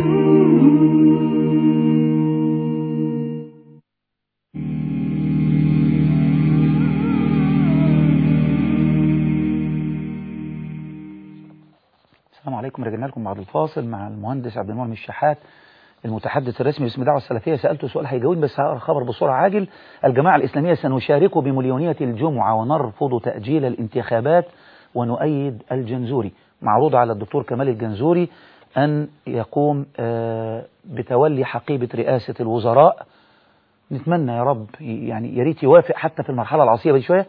السلام عليكم رجعنا لكم بعد الفاصل مع المهندس عبد المنعم الشحات المتحدث الرسمي باسم الدعوه السلفيه سالته سؤال هيجاوبني بس هقرا خبر بسرعه عاجل الجماعه الاسلاميه سنشارك بمليونيه الجمعه ونرفض تاجيل الانتخابات ونؤيد الجنزوري معروض على الدكتور كمال الجنزوري ان يقوم آه، بتولي حقيبه رئاسه الوزراء نتمنى يا رب يعني يا ريت يوافق حتى في المرحله العصيبه دي شويه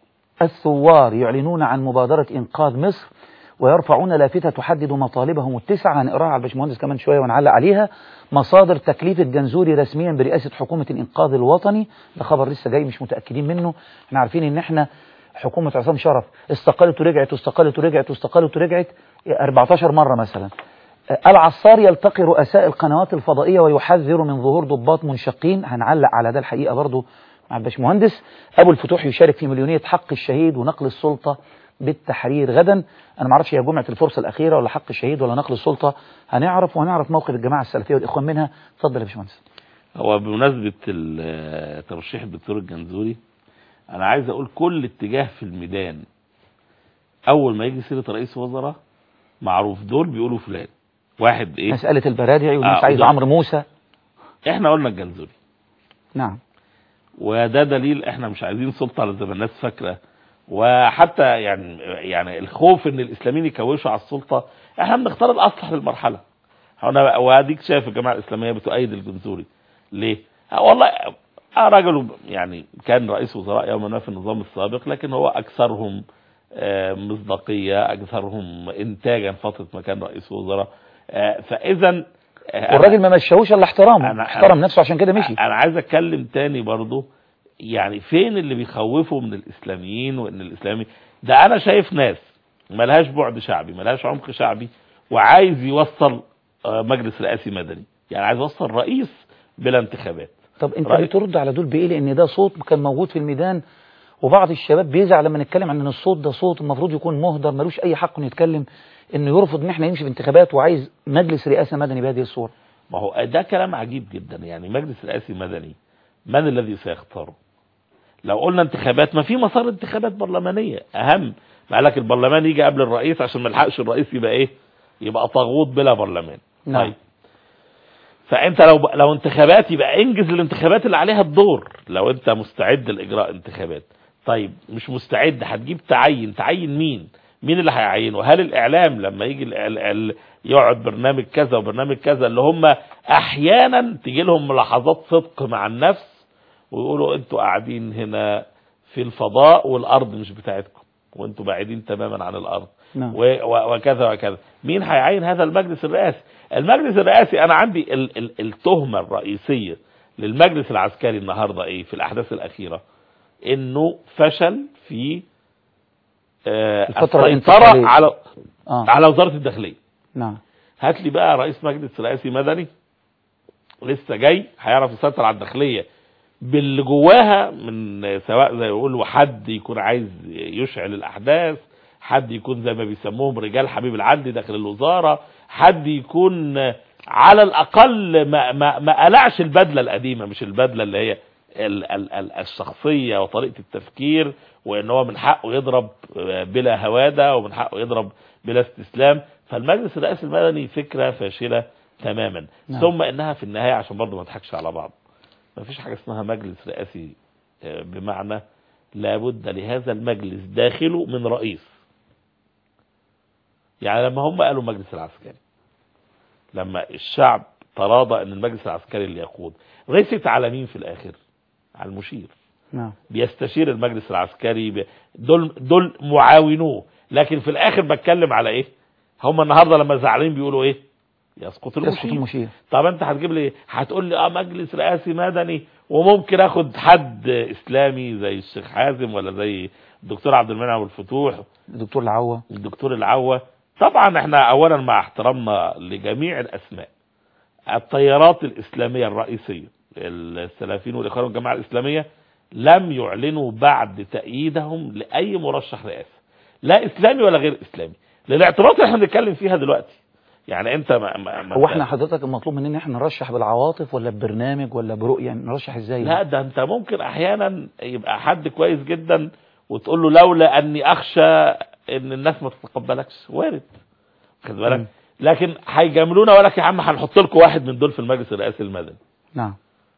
الثوار يعلنون عن مبادرة إنقاذ مصر ويرفعون لافتة تحدد مطالبهم التسعة هنقراها على الباشمهندس كمان شوية ونعلق عليها مصادر تكليف الجنزوري رسميا برئاسة حكومة الإنقاذ الوطني ده خبر لسه جاي مش متأكدين منه احنا عارفين ان احنا حكومة عصام شرف استقالت ورجعت واستقالت ورجعت واستقالت ورجعت 14 مرة مثلا العصار يلتقي رؤساء القنوات الفضائية ويحذر من ظهور ضباط منشقين هنعلق على ده الحقيقة برضو مع الباشمهندس أبو الفتوح يشارك في مليونية حق الشهيد ونقل السلطة بالتحرير غدا أنا ما اعرفش هي جمعة الفرصة الأخيرة ولا حق الشهيد ولا نقل السلطة هنعرف وهنعرف موقف الجماعة السلفية والإخوان منها اتفضل يا باشمهندس هو بمناسبة ال- ترشيح الدكتور الجنزوري انا عايز اقول كل اتجاه في الميدان اول ما يجي سيرة رئيس وزراء معروف دول بيقولوا فلان واحد ايه مسألة البرادعي والناس آه، عايز وده- عمرو موسى احنا قلنا الجنزوري نعم وده دليل احنا مش عايزين سلطة زي ما الناس فاكرة وحتى يعني يعني الخوف ان الاسلاميين يكوشوا على السلطة احنا بنختار الاصلح للمرحلة هنا واديك شايف الجماعة الاسلامية بتؤيد الجنزوري ليه؟ آه والله آه راجل يعني كان رئيس وزراء يوما ما في النظام السابق لكن هو اكثرهم آه، مصداقية اكثرهم انتاجا فترة ما كان رئيس وزراء آه، فاذا آه، والراجل ما مشاهوش الا احترامه أنا- احترم نفسه عشان كده مشي انا عايز اتكلم تاني برضو يعني فين اللي بيخوفوا من الاسلاميين وان الاسلامي ده انا شايف ناس ملهاش بعد شعبي ملهاش عمق شعبي وعايز يوصل آه، مجلس رئاسي مدني يعني عايز يوصل رئيس بلا انتخابات طب انت رأي. بترد على دول بايه لان ده صوت كان موجود في الميدان وبعض الشباب بيزعل لما نتكلم عن ان الصوت ده صوت المفروض يكون مهدر ملوش اي حق انه يتكلم انه يرفض ان احنا نمشي في انتخابات وعايز مجلس رئاسه مدني بهذه الصوره ما هو ده كلام عجيب جدا يعني مجلس رئاسي مدني من الذي سيختاره لو قلنا انتخابات ما في مسار انتخابات برلمانيه اهم ما قالك البرلمان يجي قبل الرئيس عشان ما يلحقش الرئيس يبقى ايه يبقى طاغوت بلا برلمان نعم. طيب فانت لو لو انتخابات يبقى انجز الانتخابات اللي عليها الدور لو انت مستعد لاجراء انتخابات طيب مش مستعد هتجيب تعين تعين مين مين اللي هيعينه هل الاعلام لما يجي ال ال ال يقعد برنامج كذا وبرنامج كذا اللي هم احيانا تيجي لهم ملاحظات صدق مع النفس ويقولوا انتوا قاعدين هنا في الفضاء والارض مش بتاعتكم وانتوا بعيدين تماما عن الارض نعم. و- و- وكذا وكذا مين هيعين هذا المجلس الرئاسي المجلس الرئاسي انا عندي ال ال التهمه الرئيسيه للمجلس العسكري النهارده ايه في الاحداث الاخيره انه فشل في آه الفترة السيطره الانتقالية. على اه على وزاره الداخليه نعم هات لي بقى رئيس مجلس رئاسي مدني لسه جاي هيعرف يسيطر على الداخليه باللي جواها من سواء زي ما يقولوا حد يكون عايز يشعل الاحداث حد يكون زي ما بيسموهم رجال حبيب العدل داخل الوزاره حد يكون على الاقل ما ما ما قلعش البدله القديمه مش البدله اللي هي ال ال ال الشخصيه وطريقه التفكير وان هو من حقه يضرب بلا هواده ومن حقه يضرب بلا استسلام فالمجلس الرئاسي المدني فكره فاشله تماما نعم. ثم انها في النهايه عشان برضه ما نضحكش على بعض ما فيش حاجه اسمها مجلس رئاسي آه، بمعنى لابد لهذا المجلس داخله من رئيس يعني لما هم قالوا المجلس العسكري لما الشعب تراضى ان المجلس العسكري اللي يقود رست على مين في الاخر على المشير نعم بيستشير المجلس العسكري ب... دول دول معاونوه لكن في الاخر بتكلم على ايه هم النهارده لما زعلانين بيقولوا ايه يسقط يسقط المشير المشير طب انت هتجيب لي هتقول لي اه مجلس رئاسي مدني وممكن اخد حد اسلامي زي الشيخ حازم ولا زي الدكتور عبد المنعم الفتوح الدكتور العوة الدكتور العوة طبعا احنا اولا مع احترامنا لجميع الاسماء التيارات الاسلاميه الرئيسيه السلفيين والاخوان والجماعه الاسلاميه لم يعلنوا بعد تأييدهم لاي مرشح رئاسه لا اسلامي ولا غير اسلامي للاعتراضات اللي احنا بنتكلم فيها دلوقتي يعني انت ما ما ما هو احنا حضرتك المطلوب مننا احنا نرشح بالعواطف ولا ببرنامج ولا برؤية نرشح ازاي لا ده انت ممكن احيانا يبقى حد كويس جدا وتقول له لولا اني اخشى ان الناس ما تتقبلكش وارد خد بالك مم. لكن هيجاملونا ولا يا عم هنحط لكم واحد من دول في المجلس الرئاسي المدني نعم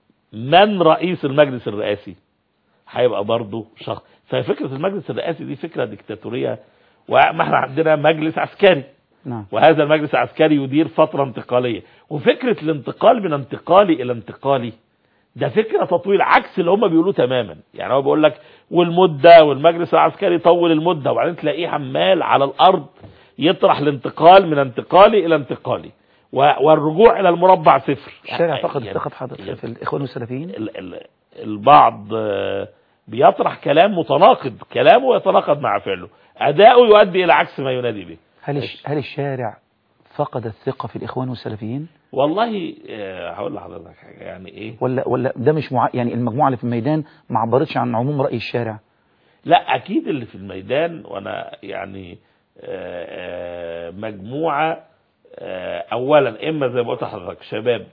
من رئيس المجلس الرئاسي هيبقى برضه شخص ففكره المجلس الرئاسي دي فكره ديكتاتوريه وما احنا عندنا مجلس عسكري نعم وهذا المجلس العسكري يدير فترة انتقالية وفكرة الانتقال من انتقالي إلى انتقالي ده فكرة تطويل عكس اللي هم بيقولوه تماما يعني هو بيقول لك والمدة والمجلس العسكري طول المدة وبعدين تلاقيه عمال على الأرض يطرح الانتقال من انتقالي إلى انتقالي و- والرجوع إلى المربع صفر الشارع فقد يعني الثقة في حضرتك في الإخوان والسلفيين ال- ال- البعض آه، بيطرح كلام متناقض كلامه يتناقض مع فعله أداؤه يؤدي إلى عكس ما ينادي به هل الش- هل الشارع فقد الثقة في الإخوان والسلفيين والله آه، هقول لحضرتك حاجه يعني ايه ولا ولا ده مش مع... يعني المجموعة اللي في الميدان ما عبرتش عن عموم رأي الشارع لا اكيد اللي في الميدان وانا يعني آه، آه، مجموعه آه، اولا اما زي ما قلت لحضرتك شباب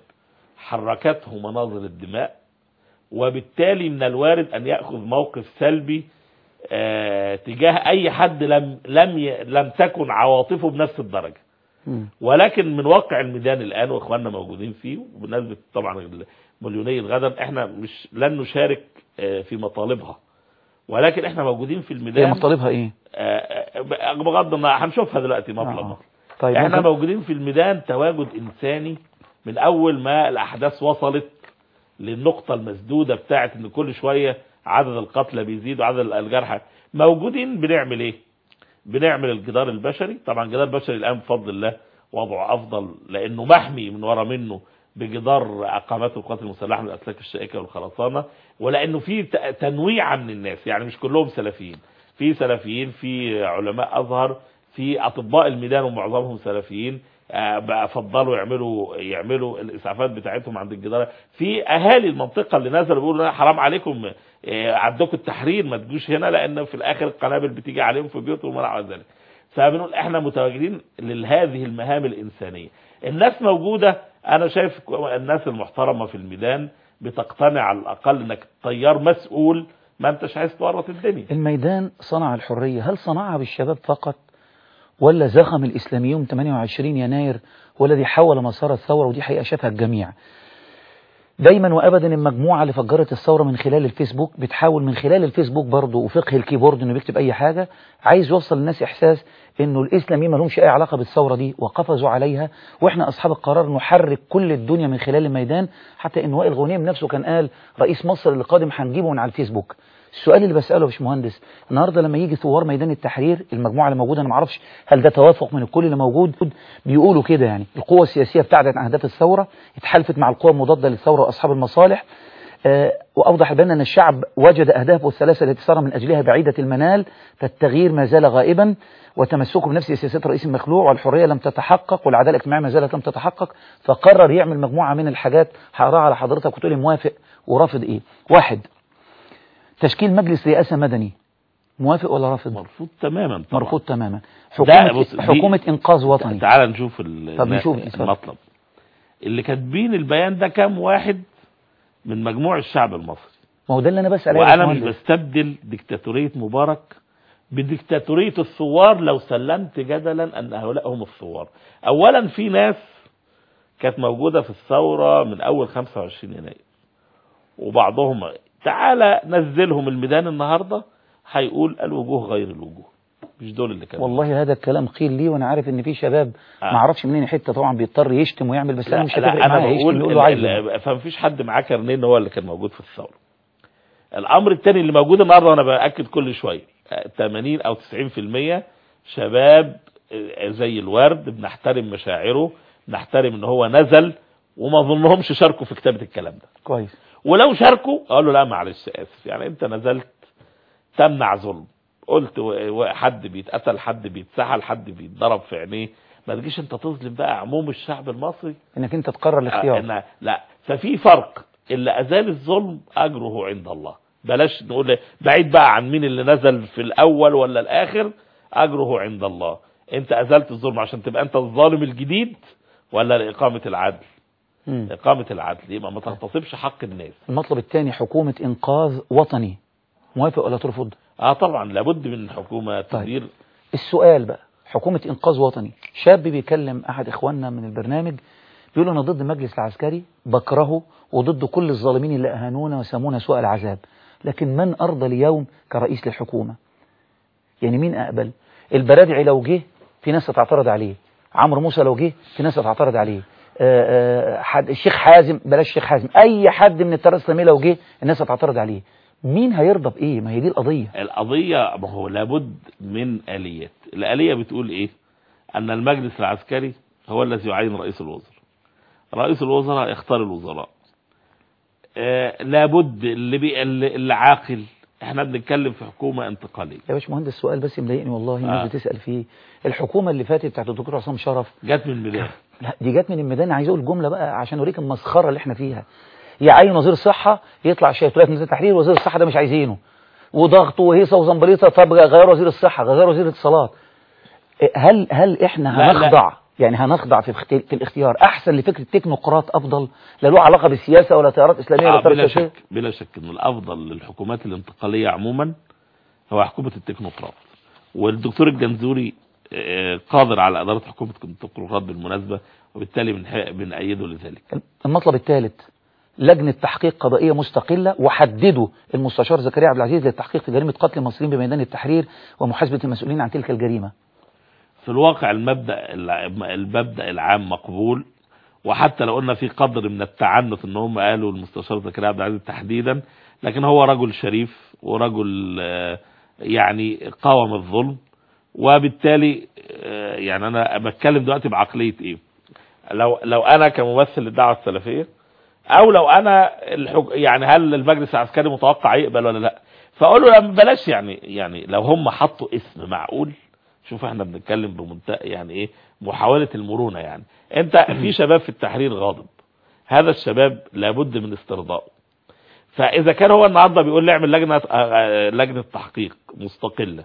حركته مناظر الدماء وبالتالي من الوارد ان ياخذ موقف سلبي آه، تجاه اي حد لم لم ي- لم تكن عواطفه بنفس الدرجه مم. ولكن من واقع الميدان الان واخواننا موجودين فيه وبمناسبه طبعا مليوني الغدر احنا مش لن نشارك آه، في مطالبها ولكن احنا موجودين في هي الميدان مطالبها إيه آه، آه، بغض النظر هنشوفها دلوقتي مطلب آه. مطلب. طيب احنا ممكن- موجودين في الميدان تواجد انساني من اول ما الاحداث وصلت للنقطة المسدودة بتاعت ان كل شوية عدد القتلى بيزيد وعدد الجرحى موجودين بنعمل ايه بنعمل الجدار البشري طبعا الجدار البشري الان بفضل الله وضعه افضل لانه محمي من ورا منه بجدار اقامات القوات المسلحه من الاسلاك الشائكه والخرسانه ولانه في ت- تنويع من الناس يعني مش كلهم سلفيين في سلفيين في علماء ازهر في اطباء الميدان ومعظمهم سلفيين آه، بقى فضلوا يعملوا يعملوا الاسعافات بتاعتهم عند الجدار في اهالي المنطقه اللي نزلوا بيقولوا لا حرام عليكم آه، عندكم التحرير ما تجوش هنا لان في الاخر القنابل بتيجي عليهم في بيوتهم وما الى ذلك فبنقول احنا متواجدين لهذه المهام الانسانيه الناس موجوده انا شايف الناس المحترمه في الميدان بتقتنع على الاقل انك طيار مسؤول ما انتش عايز تورط الدنيا الميدان صنع الحرية هل صنعها بالشباب فقط ولا زخم الإسلاميون 28 يناير هو الذي حول مسار الثورة ودي حقيقة شافها الجميع دايما وابدا المجموعه اللي فجرت الثوره من خلال الفيسبوك بتحاول من خلال الفيسبوك برضه وفقه الكيبورد انه بيكتب اي حاجه عايز يوصل للناس احساس انه الاسلاميين ما لهمش اي علاقه بالثوره دي وقفزوا عليها واحنا اصحاب القرار نحرك كل الدنيا من خلال الميدان حتى ان وائل غنيم نفسه كان قال رئيس مصر اللي قادم هنجيبه من على الفيسبوك السؤال اللي بساله يا باشمهندس النهارده لما يجي ثوار ميدان التحرير المجموعه اللي موجوده انا ما اعرفش هل ده توافق من الكل اللي موجود بيقولوا كده يعني القوى السياسيه ابتعدت عن اهداف الثوره اتحالفت مع القوى المضاده للثوره واصحاب المصالح آه، واوضح بان ان الشعب وجد اهدافه الثلاثه التي صار من اجلها بعيده المنال فالتغيير ما زال غائبا وتمسكه بنفس سياسات رئيس المخلوع والحريه لم تتحقق والعداله الاجتماعيه ما زالت لم تتحقق فقرر يعمل مجموعه من الحاجات هقراها على حضرتك وتقولي موافق ورافض ايه واحد تشكيل مجلس رئاسه مدني موافق ولا رافض مرفوض تماما طبعا مرفوض تماما ده حكومه بص، دي- حكومه انقاذ وطني تعال نشوف ال- طب نشوف، اتفضل. المطلب اللي كاتبين البيان ده كام واحد من مجموع الشعب المصري ما هو ده اللي انا بسال عليه يا وانا مش باشمهندس. بستبدل ديكتاتورية مبارك بديكتاتورية الثوار لو سلمت جدلا ان هؤلاء هم الثوار اولا في ناس كانت موجودة في الثورة من اول 25 يناير وبعضهم تعالى نزلهم الميدان النهاردة هيقول الوجوه غير الوجوه مش دول اللي كانوا والله هذا الكلام قيل لي وانا عارف ان في شباب آه. ما اعرفش منين حته طبعا بيضطر يشتم ويعمل بس انا مش لا, هتفرق لا انا معايا يشتم بقول يقول له عايز ال- ال- فمفيش حد معاه كارنيه ان هو اللي كان موجود في الثوره الامر الثاني اللي موجود النهارده وانا باكد كل شويه آه، 80 او 90% شباب آه، زي الورد بنحترم مشاعره نحترم ان هو نزل وما اظنهمش شاركوا في كتابه الكلام ده كويس ولو شاركوا اقول له لا معلش اسف يعني انت نزلت تمنع ظلم قلت و- و- حد بيتقتل حد بيتسحل حد بيتضرب في عينيه ما تجيش انت تظلم بقى عموم الشعب المصري انك انت تقرر آه، الاختيار إن- لا ففي فرق اللي ازال الظلم اجره عند الله بلاش نقول بعيد بقى عن مين اللي نزل في الاول ولا الاخر اجره عند الله انت ازلت الظلم عشان تبقى انت الظالم الجديد ولا لاقامه العدل مم. اقامه العدل يبقى ما تغتصبش حق الناس المطلب الثاني حكومه انقاذ وطني موافق ولا ترفض اه طبعا لابد من حكومه طيب. تدير السؤال بقى حكومه انقاذ وطني شاب بيكلم احد اخواننا من البرنامج بيقول انا ضد المجلس العسكري بكرهه وضد كل الظالمين اللي اهانونا وسمونا سوء العذاب لكن من ارضى اليوم كرئيس للحكومه يعني مين اقبل البرادعي لو جه في ناس هتعترض عليه عمرو موسى لو جه في ناس هتعترض عليه آه، آه، حد الشيخ حازم بلاش الشيخ حازم اي حد من التيار الاسلامي لو جه الناس هتعترض عليه مين هيرضى بايه ما هي دي القضيه القضيه ما هو لابد من اليات الاليه بتقول ايه ان المجلس العسكري هو الذي يعين رئيس الوزراء رئيس الوزراء يختار الوزراء آه لابد اللي بي اللي اللي عاقل احنا بنتكلم في حكومه انتقاليه يا باشمهندس السؤال بس مضايقني والله الناس آه. بتسال فيه الحكومه اللي فاتت بتاعت الدكتور عصام شرف جت من البدايه لا دي جت من الميدان عايز اقول جمله بقى عشان اوريك المسخره اللي احنا فيها يعين وزير الصحه يطلع شويه ولايه ميدان التحرير وزير الصحه ده مش عايزينه وضغط وهيصه وزنبليطه طب غير وزير الصحه غير وزير الاتصالات إيه، هل هل احنا لا، لا. هنخضع يعني هنخضع في اخت- في الاختيار احسن لفكره تكنوقراط افضل لا له علاقه بالسياسه ولا تيارات اسلاميه آه ولا تيارات بلا سياسيه شك بلا شك ان الافضل للحكومات الانتقاليه عموما هو حكومه التكنوقراط والدكتور الجنزوري آه، قادر على اداره حكومه التكنوقراط بالمناسبه وبالتالي بنح- بنأيده لذلك المطلب الثالث لجنة تحقيق قضائية مستقلة وحددوا المستشار زكريا عبد العزيز للتحقيق في جريمة قتل المصريين بميدان التحرير ومحاسبة المسؤولين عن تلك الجريمة في الواقع المبدا المبدا العام مقبول وحتى لو قلنا في قدر من التعنت ان هم قالوا المستشار زكريا عبد العزيز تحديدا لكن هو رجل شريف ورجل آه، يعني قاوم الظلم وبالتالي آه، يعني انا بتكلم دلوقتي بعقليه ايه لو لو انا كممثل للدعوه السلفيه او لو انا الحج... يعني هل المجلس العسكري متوقع يقبل ولا لا فاقول له لا بلاش يعني يعني لو هم حطوا اسم معقول شوف احنا بنتكلم بمنتهى يعني ايه محاوله المرونه يعني انت في شباب في التحرير غاضب هذا الشباب لابد من استرضائه فاذا كان هو النهارده بيقول لي اعمل لجنه آه، آه، لجنه تحقيق مستقله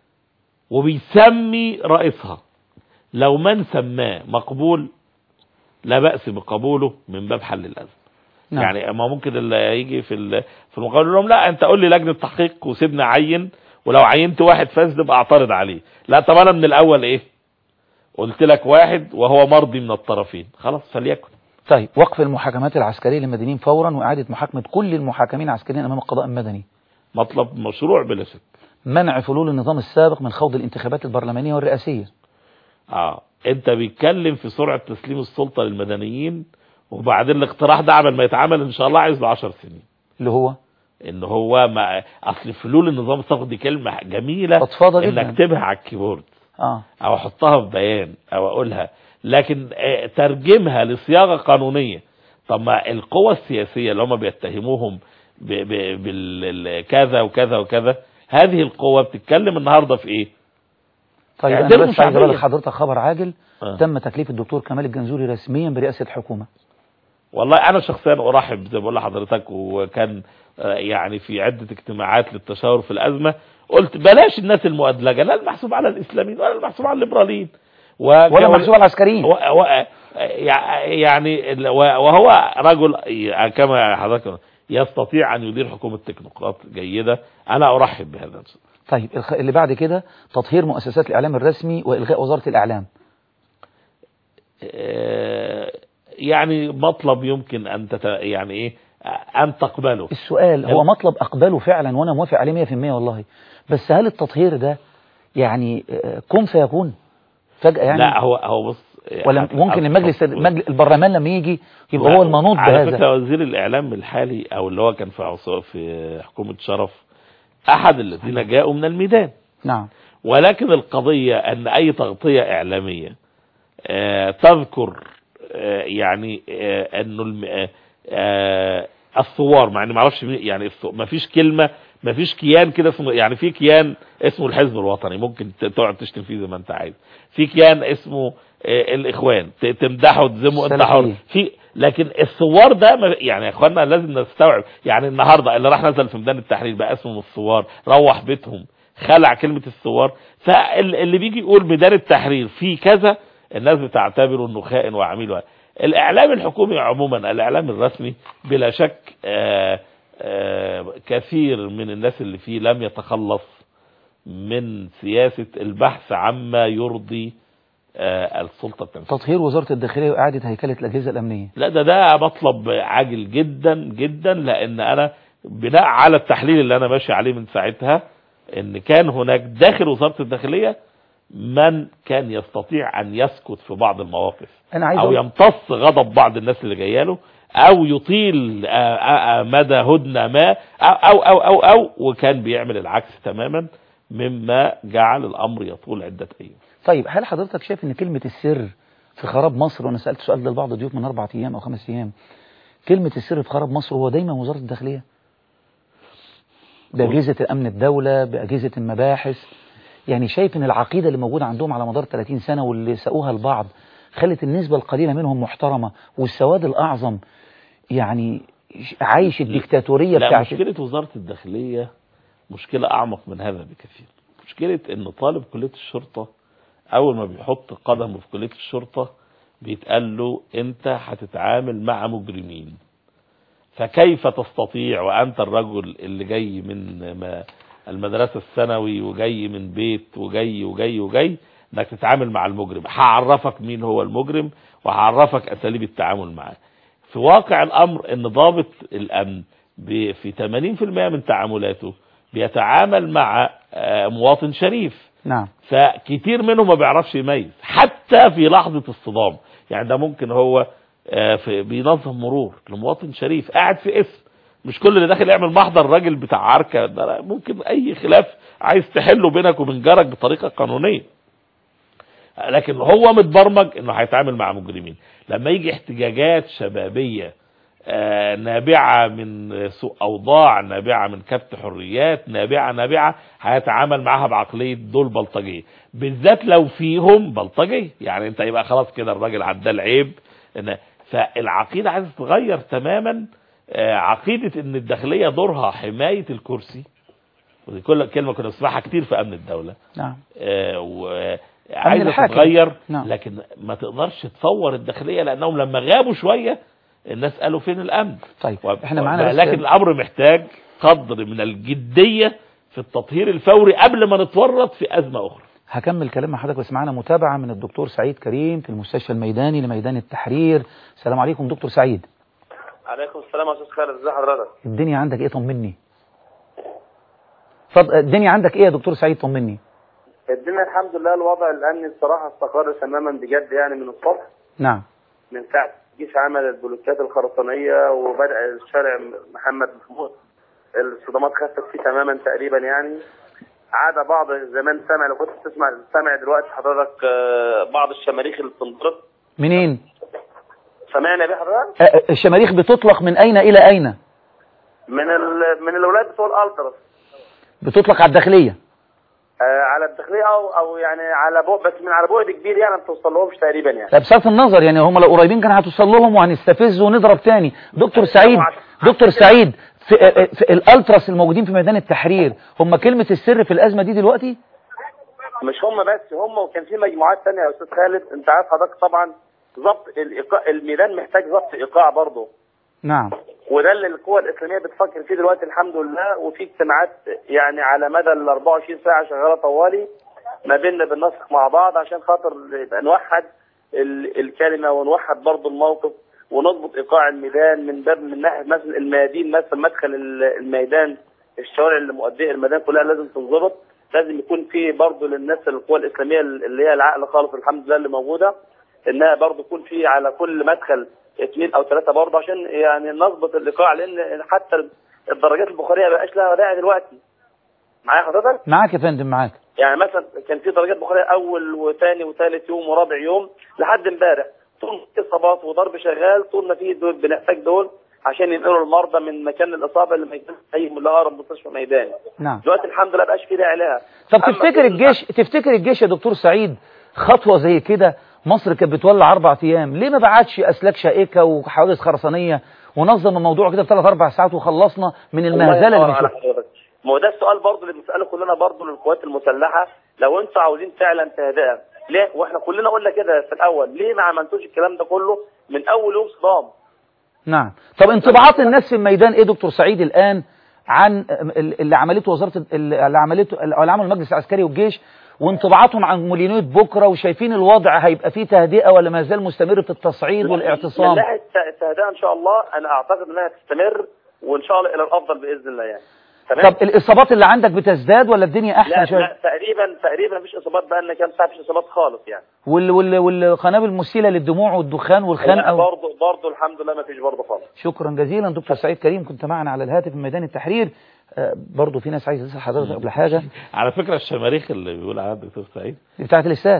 وبيسمي رئيسها لو من سماه مقبول لا بأس بقبوله من باب حل الأزمة نعم. يعني ما ممكن اللي يجي في ال- في المقابل يقول لهم لا انت قول لي لجنه تحقيق وسيبني اعين ولو عينت واحد فاسد ابقى اعترض عليه لا طب انا من الاول ايه قلت لك واحد وهو مرضي من الطرفين خلاص فليكن طيب وقف المحاكمات العسكرية للمدنيين فورا وإعادة محاكمة كل المحاكمين العسكريين أمام القضاء المدني مطلب مشروع بلا شك منع فلول النظام السابق من خوض الانتخابات البرلمانية والرئاسية اه انت بيتكلم في سرعه تسليم السلطه للمدنيين وبعدين الاقتراح ده عمل ما يتعمل ان شاء الله عايز له 10 سنين اللي هو ان هو ما اصل فلول النظام الصاغ دي كلمه جميله فضفاضة ان جدا. اكتبها على الكيبورد اه او احطها في بيان او اقولها لكن آه، ترجمها لصياغه قانونيه طب ما القوى السياسيه اللي هم بيتهموهم ب- ب- بالكذا وكذا وكذا هذه القوة بتتكلم النهارده في ايه؟ طيب يعني انا دول بس عايز شعبية. اقول لحضرتك خبر عاجل آه. تم تكليف الدكتور كمال الجنزوري رسميا برئاسه الحكومه والله انا شخصيا ارحب زي ما بقول لحضرتك وكان آه، يعني في عده اجتماعات للتشاور في الازمه قلت بلاش الناس المؤدلجه لا المحسوب على الاسلاميين ولا المحسوب على الليبراليين وك- ولا محسوب على العسكريين و... و... يع- يعني ال- و- وهو رجل ي- كما حضرتك يستطيع ان يدير حكومه تكنوقراط جيده انا ارحب بهذا طيب الخ- اللي بعد كده تطهير مؤسسات الاعلام الرسمي والغاء وزاره الاعلام آه، يعني مطلب يمكن ان تت... يعني ايه آه، ان تقبله السؤال هو ال- مطلب اقبله فعلا وانا موافق عليه 100% والله بس هل التطهير ده يعني آه، كن فيكون فجاه يعني لا هو هو بص ولا هت- ممكن هت- المجلس المجلس البرلمان لما يجي يبقى هو المنوط على بهذا فكره وزير الاعلام الحالي او اللي هو كان في عصا- في حكومه شرف احد الذين جاءوا من الميدان نعم ولكن القضية أن أي تغطية إعلامية آه، تذكر آه، يعني آه، أنه الم- آه، آه، الثوار مع اني ما اعرفش مين- يعني الثو- ما فيش كلمه ما فيش كيان كده اسمه يعني في كيان اسمه الحزب الوطني ممكن ت- تقعد تشتم فيه زي ما انت عايز في كيان اسمه آه، الاخوان ت- تمدحه وتذمه انت حر السلفيين. في لكن الثوار ده ما- يعني يا اخوانا لازم نستوعب يعني النهارده اللي راح نزل في ميدان التحرير بقى اسمه الثوار روح بيتهم خلع كلمه الثوار فاللي بيجي يقول ميدان التحرير في كذا الناس بتعتبره انه خائن وعميل و- الاعلام الحكومي عموما الاعلام الرسمي بلا شك آه، آه، كثير من الناس اللي فيه لم يتخلص من سياسه البحث عما يرضي آه، السلطه التنفيذيه تطهير وزاره الداخليه واعاده هيكله الاجهزه الامنيه لا ده ده مطلب عاجل جدا جدا لان انا بناء على التحليل اللي انا ماشي عليه من ساعتها ان كان هناك داخل وزاره الداخليه من كان يستطيع ان يسكت في بعض المواقف انا عايز او أقول- يمتص غضب بعض الناس اللي جايه له او يطيل آه، آه، آه، مدى هدنه ما او او او او, أو وكان بيعمل العكس تماما مما جعل الامر يطول عده ايام طيب هل حضرتك شايف ان كلمة السر في خراب مصر وانا سألت السؤال ده لبعض الضيوف من اربع ايام او خمس ايام كلمة السر في خراب مصر هو دايما وزارة الداخلية بأجهزة الأمن الدولة بأجهزة المباحث يعني شايف ان العقيدة اللي موجودة عندهم على مدار 30 سنة واللي ساقوها البعض خلت النسبة القليلة منهم محترمة والسواد الأعظم يعني عايش الديكتاتورية لا بتاعت مشكلة وزارة الداخلية مشكلة أعمق من هذا بكثير مشكلة إن طالب كلية الشرطة أول ما بيحط قدمه في كلية الشرطة بيتقال له أنت هتتعامل مع مجرمين فكيف تستطيع وأنت الرجل اللي جاي من ما- المدرسة الثانوي وجاي من بيت وجاي وجاي وجاي انك تتعامل مع المجرم هعرفك مين هو المجرم وهعرفك اساليب التعامل معاه في واقع الامر ان ضابط الامن ب- في 80% من تعاملاته بيتعامل مع آه، مواطن شريف نعم فكتير منهم ما بيعرفش يميز حتى في لحظة الصدام يعني ده ممكن هو آه، في بينظم مرور لمواطن شريف قاعد في اسم مش كل اللي داخل يعمل محضر راجل بتاع عركة ده لا، ممكن اي خلاف عايز تحله بينك وبين جارك بطريقة قانونية لكن هو متبرمج انه هيتعامل مع مجرمين لما يجي احتجاجات شبابية آه، نابعة من سوء أوضاع نابعة من كبت حريات نابعة نابعة هيتعامل معاها بعقلية دول بلطجية بالذات لو فيهم بلطجية يعني انت يبقى خلاص كده الراجل عدى العيب إن- فالعقيدة عايزة تتغير تماما آه، عقيدة ان الداخلية دورها حماية الكرسي ودي كل كلمة كنا بنسمعها كتير في أمن الدولة نعم آه، وعايزه الحاكم. تتغير نعم. لكن ما تقدرش تصور الداخليه لانهم لما غابوا شويه الناس قالوا فين الامن طيب و- احنا معانا بس- لكن الامر محتاج قدر من الجديه في التطهير الفوري قبل ما نتورط في ازمه اخرى هكمل كلام مع حضرتك بس معانا متابعة من الدكتور سعيد كريم في المستشفى الميداني لميدان التحرير السلام عليكم دكتور سعيد عليكم السلام يا استاذ خالد ازي حضرتك الدنيا عندك ايه طمني طب الدنيا عندك ايه يا دكتور سعيد طمني الدنيا الحمد لله الوضع الامني الصراحه استقر تماما بجد يعني من الصبح نعم من ساعه الجيش عمل البلوكات الخرسانيه وبدا الشارع محمد محمود الصدمات خفت فيه تماما تقريبا يعني عاد بعض زمان سامع لو كنت بتسمع سامع دلوقتي حضرتك آه، بعض الشماريخ اللي بتنضرب منين سامعني يا بيه حضرتك آه، آه، الشماريخ بتطلق من أين إلى أين من ال... من الاولاد بتوع الالتراس بتطلق على الداخلية آه، على الداخليه او او يعني على بعد بس من على بعد كبير يعني ما بتوصلهمش تقريبا يعني لا بصرف النظر يعني هم لو قريبين كان هتوصل لهم وهنستفز ونضرب تاني دكتور سعيد دكتور سعيد في, آه، آه، في الالتراس الموجودين في ميدان التحرير هم كلمة السر في الأزمة دي دلوقتي مش هم بس هم وكان في مجموعات تانية يا استاذ خالد انت عارف حضرتك طبعا ضبط الايقاع الميدان محتاج ضبط ايقاع برضه نعم وده اللي القوى الاسلاميه بتفكر فيه دلوقتي الحمد لله وفي اجتماعات يعني على مدى ال 24 ساعه شغاله طوالي ما بيننا بننسق مع بعض عشان خاطر يبقى نوحد ال- الكلمه ونوحد برضه الموقف ونضبط ايقاع الميدان من باب من ناحيه مثلا الميادين مثلا مدخل ال- الميدان الشوارع اللي مؤديه الميدان كلها لازم تنضبط لازم يكون في برضه للناس القوى الاسلاميه اللي هي العقل خالص الحمد لله اللي موجوده انها برضه يكون في على كل مدخل اثنين او ثلاثه برضه عشان يعني نظبط الايقاع لان حتى الدرجات البخاريه ما بقاش لها داعي دلوقتي معايا حضرتك معاك يا فندم معاك يعني مثلا كان في درجات بخاريه اول وثاني وثالث يوم ورابع يوم لحد امبارح طول ما في اصابات وضرب شغال طول ما في دول بنحتاج دول عشان ينقلوا المرضى من مكان الاصابه لمكان اي لاقرب مستشفى ميداني نعم دلوقتي الحمد لله بقاش في داعي لها طب أما تفتكر كل- الجيش تفتكر الجيش يا دكتور سعيد خطوة زي كده مصر كانت بتولع أربع أيام ليه ما بعتش أسلاك شائكة وحوادث خرسانية ونظم الموضوع كده في ثلاث أربع ساعات وخلصنا من الله المهزلة اللي ينور على بنشوفها حضرتك. ما هو ده السؤال برضه اللي بنساله كلنا برضه للقوات المسلحه لو انتوا عاوزين فعلا تهدئه ليه واحنا كلنا قلنا كده في الاول ليه ما عملتوش الكلام ده كله من اول يوم صدام نعم طب انطباعات الناس في الميدان ايه دكتور سعيد الآن عن اللي عملته وزارة اللي عملته اللي عمله المجلس العسكري والجيش وانطباعاتهم عن مليونية بكرة وشايفين الوضع هيبقى فيه تهدئة ولا ما زال مستمر في التصعيد والاعتصام من ناحيه الت- التهدئه ان شاء الله انا اعتقد انها تستمر وان شاء الله الى الافضل باذن الله يعني تمام طب الإصابات اللي عندك بتزداد ولا الدنيا لا أحسن شوية لا تقريبا تقريبا مفيش اصابات بقى لنا كام ساعه مفيش اصابات خالص يعني وال وال والقنابل المسيلة للدموع والدخان لا والخنقة و... برضه برضه الحمد لله مفيش برضه خالص شكرا جزيلا دكتور سعيد كريم كنت معنا على الهاتف في ميدان التحرير آه، برضو في ناس عايزة تسأل حضرتك قبل حاجة على فكرة الشماريخ اللي بيقول عليها الدكتور سعيد بتاعت الاستاد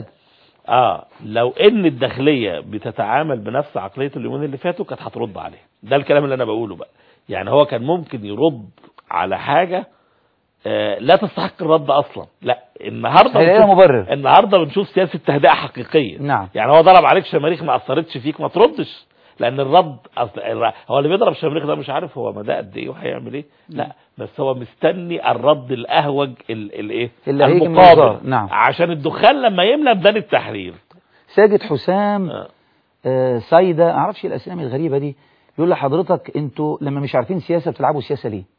اه لو ان الداخليه بتتعامل بنفس عقليه اليومين اللي فاتوا كانت هترد عليه ده الكلام اللي انا بقوله بقى يعني هو كان ممكن يرد على حاجه آه لا تستحق الرد اصلا لا النهارده هيلاقي لها بنشوف- مبرر النهارده بنشوف سياسه تهدئه حقيقيه نعم. يعني هو ضرب عليك شماريخ ما اثرتش فيك ما تردش لان الرد أصل الر- هو اللي بيضرب شماريخ ده مش عارف هو مدى قد ايه وهيعمل ايه لا بس هو مستني الرد الاهوج ال- الايه اللي هيجي من المقابل الوزارة، نعم. عشان الدخان لما يملى ميدان التحرير ساجد حسام آه. آه سايدة اعرفش الاسامي الغريبة دي يقول لحضرتك انتوا لما مش عارفين سياسة بتلعبوا سياسة ليه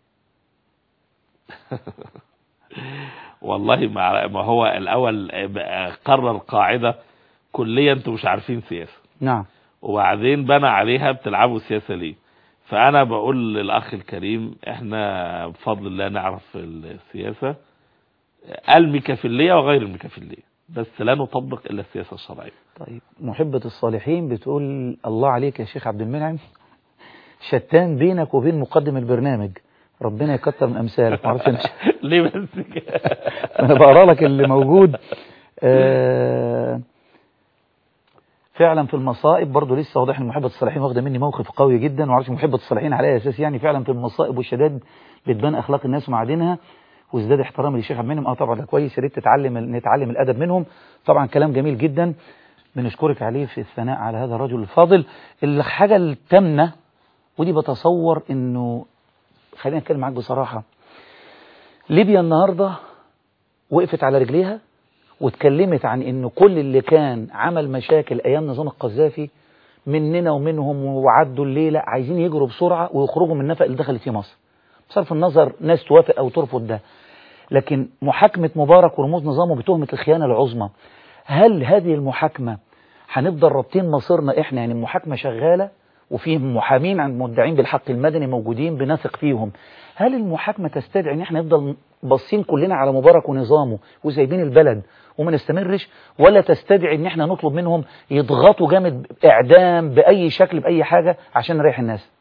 والله ما ما هو الاول بقى قرر قاعده كليا انتوا مش عارفين سياسه نعم وبعدين بنى عليها بتلعبوا سياسه ليه فانا بقول للاخ الكريم احنا بفضل الله نعرف السياسه الميكافيليه وغير الميكافيليه بس لا نطبق الا السياسه الشرعيه طيب محبة الصالحين بتقول الله عليك يا شيخ عبد المنعم شتان بينك وبين مقدم البرنامج ربنا يكتر من امثالك معرفش انا ليه بس كده؟ انا بقرا لك اللي موجود آه، فعلا في المصائب برضه لسه واضح ان محبة الصالحين واخده مني موقف قوي جدا ومعرفش محبة الصالحين على أي اساس يعني فعلا في المصائب والشدائد بتبان اخلاق الناس ومعادنها وازداد احترامي للشيخ عبد المنعم اه طبعا ده كويس يا ريت تتعلم نتعلم الادب منهم طبعا كلام جميل جدا بنشكرك عليه في الثناء على هذا الرجل الفاضل الحاجه التامنه ودي بتصور انه خلينا اتكلم معاك بصراحه ليبيا النهارده وقفت على رجليها واتكلمت عن ان كل اللي كان عمل مشاكل ايام نظام القذافي مننا ومنهم وعدوا الليله عايزين يجروا بسرعه ويخرجوا من النفق اللي دخلت فيه مصر بصرف النظر ناس توافق او ترفض ده لكن محاكمه مبارك ورموز نظامه بتهمه الخيانه العظمى هل هذه المحاكمه هنفضل رابطين مصيرنا احنا يعني المحاكمه شغاله وفيهم محامين عن مدعين بالحق المدني موجودين بنثق فيهم هل المحاكمة تستدعي ان احنا نفضل باصين كلنا على مبارك ونظامه وسايبين البلد وما نستمرش ولا تستدعي ان احنا نطلب منهم يضغطوا جامد اعدام باي شكل باي حاجة عشان نريح الناس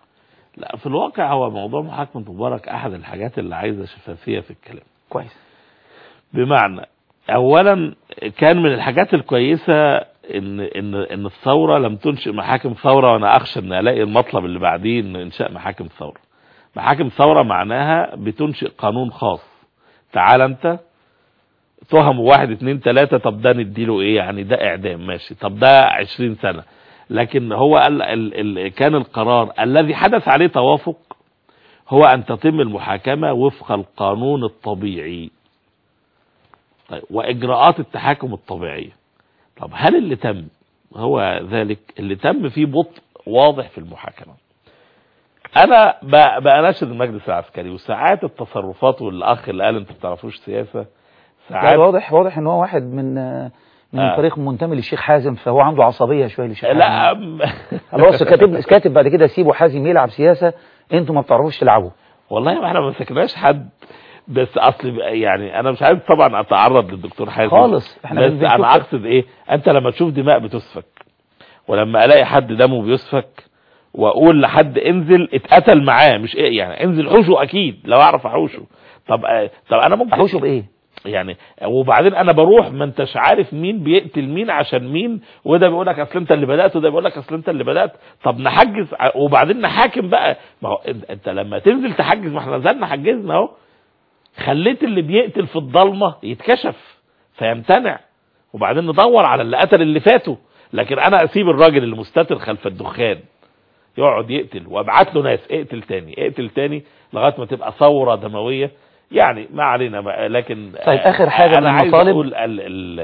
لا في الواقع هو موضوع محاكمة مبارك احد الحاجات اللي عايزة شفافية في الكلام كويس بمعنى اولا كان من الحاجات الكويسة ان ان ان الثورة لم تنشئ محاكم ثورة وانا اخشى ان الاقي المطلب اللي بعديه ان انشاء محاكم ثورة محاكم ثورة معناها بتنشئ قانون خاص تعال انت تهم واحد اتنين تلاتة طب ده نديله ايه يعني ده اعدام ماشي طب ده عشرين سنة لكن هو ال ال ال كان القرار الذي حدث عليه توافق هو ان تتم المحاكمة وفق القانون الطبيعي طيب واجراءات التحاكم الطبيعية طب هل اللي تم هو ذلك اللي تم فيه بطء واضح في المحاكمة انا ب- بأناشد المجلس العسكري وساعات التصرفات والاخ اللي قال انتوا ما بتعرفوش سياسة لا ساعات واضح واضح ان هو واحد من من آه. فريق منتمي للشيخ حازم فهو عنده عصبيه شويه للشيخ حازم لا خلاص كاتب كاتب بعد كده سيبوا حازم يلعب سياسه انتوا ما بتعرفوش تلعبوا والله ما احنا ما مسكناش حد بس اصل بقى- يعني انا مش عايز طبعا اتعرض للدكتور حازم خالص. احنا بس بنشوف انا اقصد ايه انت لما تشوف دماء بتسفك ولما الاقي حد دمه بيسفك واقول لحد انزل اتقتل معاه مش ايه يعني انزل حوشه اكيد لو اعرف احوشه طب آه، طب انا ممكن احوشه بايه يعني وبعدين انا بروح ما انتش عارف مين بيقتل مين عشان مين وده بيقول لك اصل انت اللي بدات وده بيقول لك اصل انت اللي بدات طب نحجز ع- وبعدين نحاكم بقى ما هو انت, انت لما تنزل تحجز ما احنا نزلنا حجزنا اهو خليت اللي بيقتل في الضلمه يتكشف فيمتنع وبعدين ندور على اللي قتل اللي فاتوا لكن انا اسيب الراجل اللي مستتر خلف الدخان يقعد يقتل وابعت له ناس اقتل تاني اقتل تاني لغايه ما تبقى ثوره دمويه يعني ما علينا بقى لكن طيب، آخر حاجة انا من عايز المطالب. اقول ال ال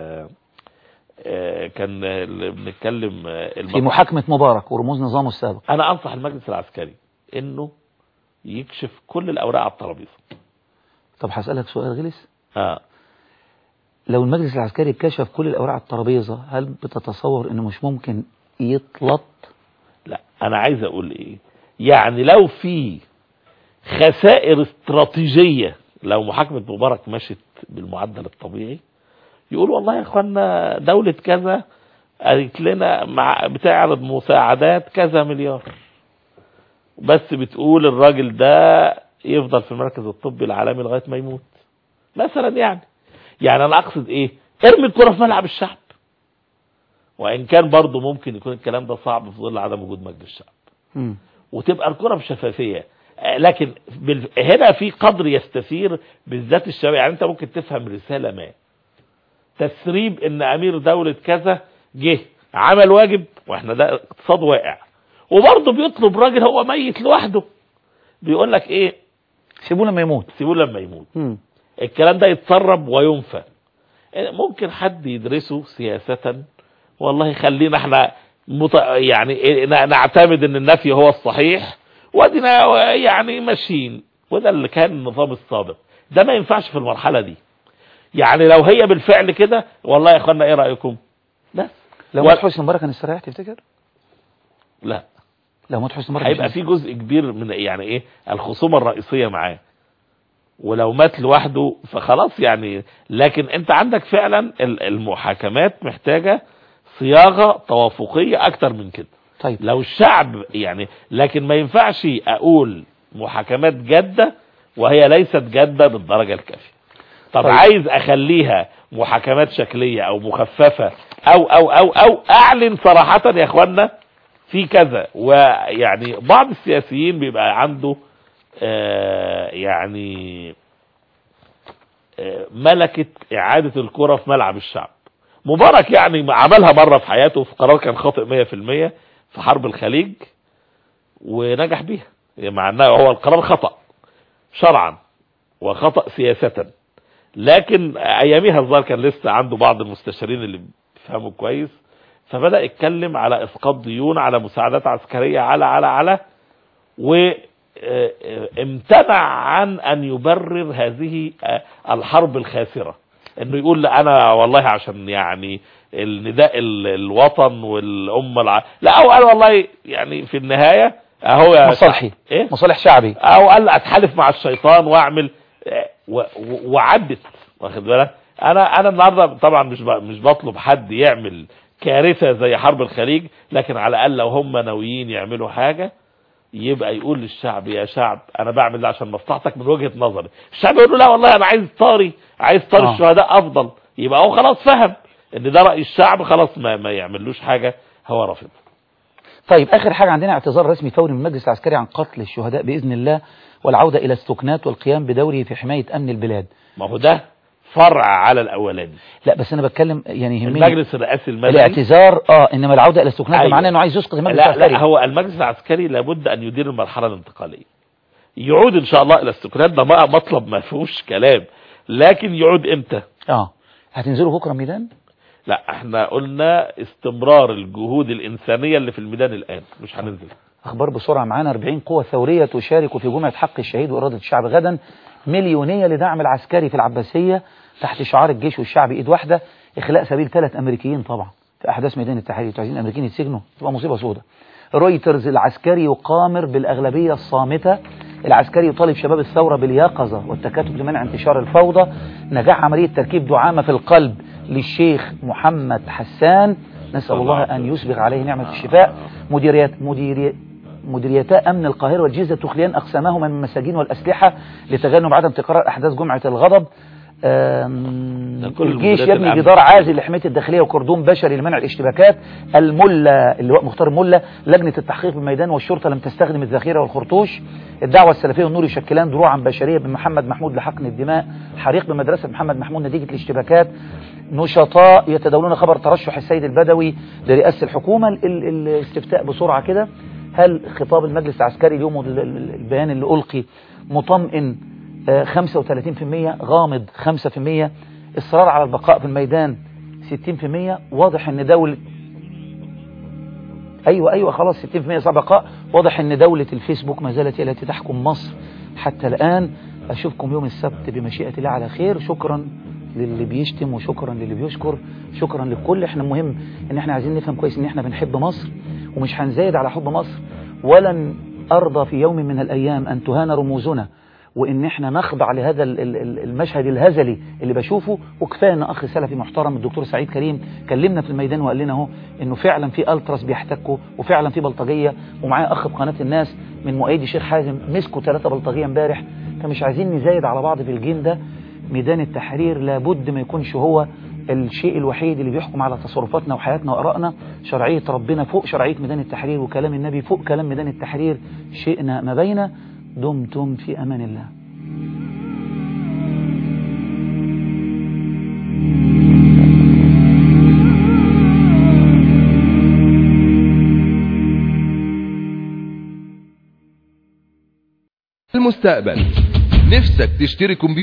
آه، كان اللي بنتكلم آه، في المطالب. محاكمه مبارك ورموز نظامه السابق انا انصح المجلس العسكري انه يكشف كل الاوراق على الترابيزه طب هسالك سؤال غلس اه لو المجلس العسكري كشف كل الاوراق على الترابيزه هل بتتصور انه مش ممكن يطلط لا انا عايز اقول ايه يعني لو في خسائر استراتيجية لو محاكمة مبارك مشت بالمعدل الطبيعي يقول والله يا اخوانا دولة كذا قالت لنا مع بتعرض مساعدات كذا مليار بس بتقول الراجل ده يفضل في المركز الطبي العالمي لغاية ما يموت مثلا يعني يعني انا اقصد ايه ارمي الكرة في ملعب الشعب وان كان برضه ممكن يكون الكلام ده صعب في ظل عدم وجود مجلس الشعب مم. وتبقى الكرة بشفافية آه، لكن بال- هنا في قدر يستثير بالذات الشباب يعني انت ممكن تفهم رسالة ما تسريب ان امير دولة كذا جه عمل واجب واحنا ده اقتصاد واقع وبرضه بيطلب راجل هو ميت لوحده بيقول لك ايه سيبوه لما يموت سيبوه لما يموت مم. الكلام ده يتسرب وينفى ممكن حد يدرسه سياسة والله خلينا احنا مت... يعني ن- نعتمد ان النفي هو الصحيح ودينا يعني ماشيين وده اللي كان النظام السابق ده ما ينفعش في المرحلة دي يعني لو هي بالفعل كده والله يا اخوانا ايه رأيكم بس لو و- مات حسني مبارك هنستريح تفتكر لا لو مات حسني مبارك هيبقى مش في جزء كبير من يعني ايه الخصومة الرئيسية معاه ولو مات لوحده فخلاص يعني لكن انت عندك فعلا ال- المحاكمات محتاجة صياغة توافقية اكتر من كده طيب لو الشعب يعني لكن ما ينفعش اقول محاكمات جادة وهي ليست جادة بالدرجة الكافية طب طيب. عايز اخليها محاكمات شكلية او مخففة او او او او اعلن صراحة يا اخوانا في كذا ويعني بعض السياسيين بيبقى عنده آه يعني آه ملكة اعادة الكرة في ملعب الشعب مبارك يعني عملها مرة في حياته في قرار كان خاطئ 100% في حرب الخليج ونجح بيها مع انه هو القرار خطأ شرعا وخطأ سياسة لكن اياميها الظاهر كان لسه عنده بعض المستشارين اللي بيفهموا كويس فبدأ يتكلم على اسقاط ديون على مساعدات عسكرية على على على وامتنع عن ان يبرر هذه آه، الحرب الخاسرة انه يقول لا انا والله عشان يعني النداء ال- الوطن والامه الع... لا هو قال والله يعني في النهايه اهو يا مصالحي ايه مصالح شعبي او قال اتحالف مع الشيطان واعمل آه، و- و- وعدت واخد بالك انا انا النهارده طبعا مش ب- مش بطلب حد يعمل كارثه زي حرب الخليج لكن على الاقل لو هم ناويين يعملوا حاجه يبقى يقول للشعب يا شعب انا بعمل ده عشان مصلحتك من وجهة نظري الشعب يقول له لا والله انا عايز طاري عايز طاري آه. الشهداء افضل يبقى هو خلاص فهم ان ده رأي الشعب خلاص ما, ما يعملوش حاجة هو رافض طيب آخر حاجة عندنا اعتذار رسمي فوري من المجلس العسكري عن قتل الشهداء بإذن الله والعودة إلى السكنات والقيام بدوره في حماية أمن البلاد ما هو ده فرع على الاولاني لا بس أنا بتكلم يعني يهمني المجلس الرئاسي المدني الاعتذار اه انما العودة إلى السكنات ده أيوة. معناه انه عايز يسقط المجلس لا العسكري لا هو المجلس العسكري لابد ان يدير المرحله الانتقاليه يعود ان شاء الله الى السكنات ده بقى مطلب ما فيهوش كلام لكن يعود امتى اه هتنزلوا بكرة ميدان لا احنا قلنا استمرار الجهود الانسانيه اللي في الميدان الان مش هننزل أخبار بسرعة معانا 40 قوة ثورية تشارك في جمعة حق الشهيد وإرادة الشعب غدا مليونية لدعم العسكري في العباسية تحت شعار الجيش والشعب إيد واحدة إخلاء سبيل ثلاث أمريكيين طبعا في أحداث ميدان التحرير انتوا عايزين الأمريكيين يتسجنوا تبقى مصيبة سودة رويترز العسكري يقامر بالأغلبية الصامتة العسكري يطالب شباب الثورة باليقظة والتكاتف لمنع انتشار الفوضى نجاح عملية تركيب دعامة في القلب للشيخ محمد حسان نسأل الله أن يسبغ عليه نعمة الشفاء مديريات مديريات مديريتا أمن القاهرة والجيزة تخليان أقسامهما من المساجين والأسلحة لتجنب عدم تكرار أحداث جمعة الغضب آم، ده كل الجيش مديريات يبني الأمن. جدار عازل لحماية الداخلية وكردون بشري لمنع الاشتباكات الملا اللواء مختار الملا لجنة التحقيق بالميدان والشرطة لم تستخدم الذخيرة والخرطوش الدعوة السلفية والنور يشكلان دروعا بشرية بمحمد محمود لحقن الدماء حريق بمدرسة محمد محمود نتيجة الاشتباكات نشطاء يتداولون خبر ترشح السيد البدوي لرئاسة الحكومة ال- ال- الاستفتاء بسرعة كده هل خطاب المجلس العسكري اليوم وال- ال- البيان اللي ألقي مطمئن آه، 35% غامض 5% إصرار على البقاء في الميدان 60% واضح ان دولة ايوه ايوه خلاص 60% صار بقاء واضح ان دولة الفيسبوك ما زالت هي التي تحكم مصر حتى الان اشوفكم يوم السبت بمشيئة الله على خير شكرا للي بيشتم وشكرا للي بيشكر شكرا للكل احنا مهم ان احنا عايزين نفهم كويس ان احنا بنحب مصر ومش هنزايد على حب مصر ولن ارضى في يوم من الايام ان تهان رموزنا وان احنا نخضع لهذا ال- ال- ال- المشهد الهزلي اللي بشوفه وكفايه ان اخ سلفي محترم الدكتور سعيد كريم كلمنا في الميدان وقال لنا اهو انه فعلا في التراس بيحتكوا وفعلا في بلطجيه ومعاه اخ في قناه الناس من مؤيدي شيخ حازم مسكوا ثلاثه بلطجيه امبارح فمش عايزين نزايد على بعض في الجيم ده ميدان التحرير لابد ما يكونش هو الشيء الوحيد اللي بيحكم على تصرفاتنا وحياتنا وارائنا شرعيه ربنا فوق شرعيه ميدان التحرير وكلام النبي فوق كلام ميدان التحرير شئنا ما بين دمتم في امان الله المستقبل نفسك تشتري كمبيوتر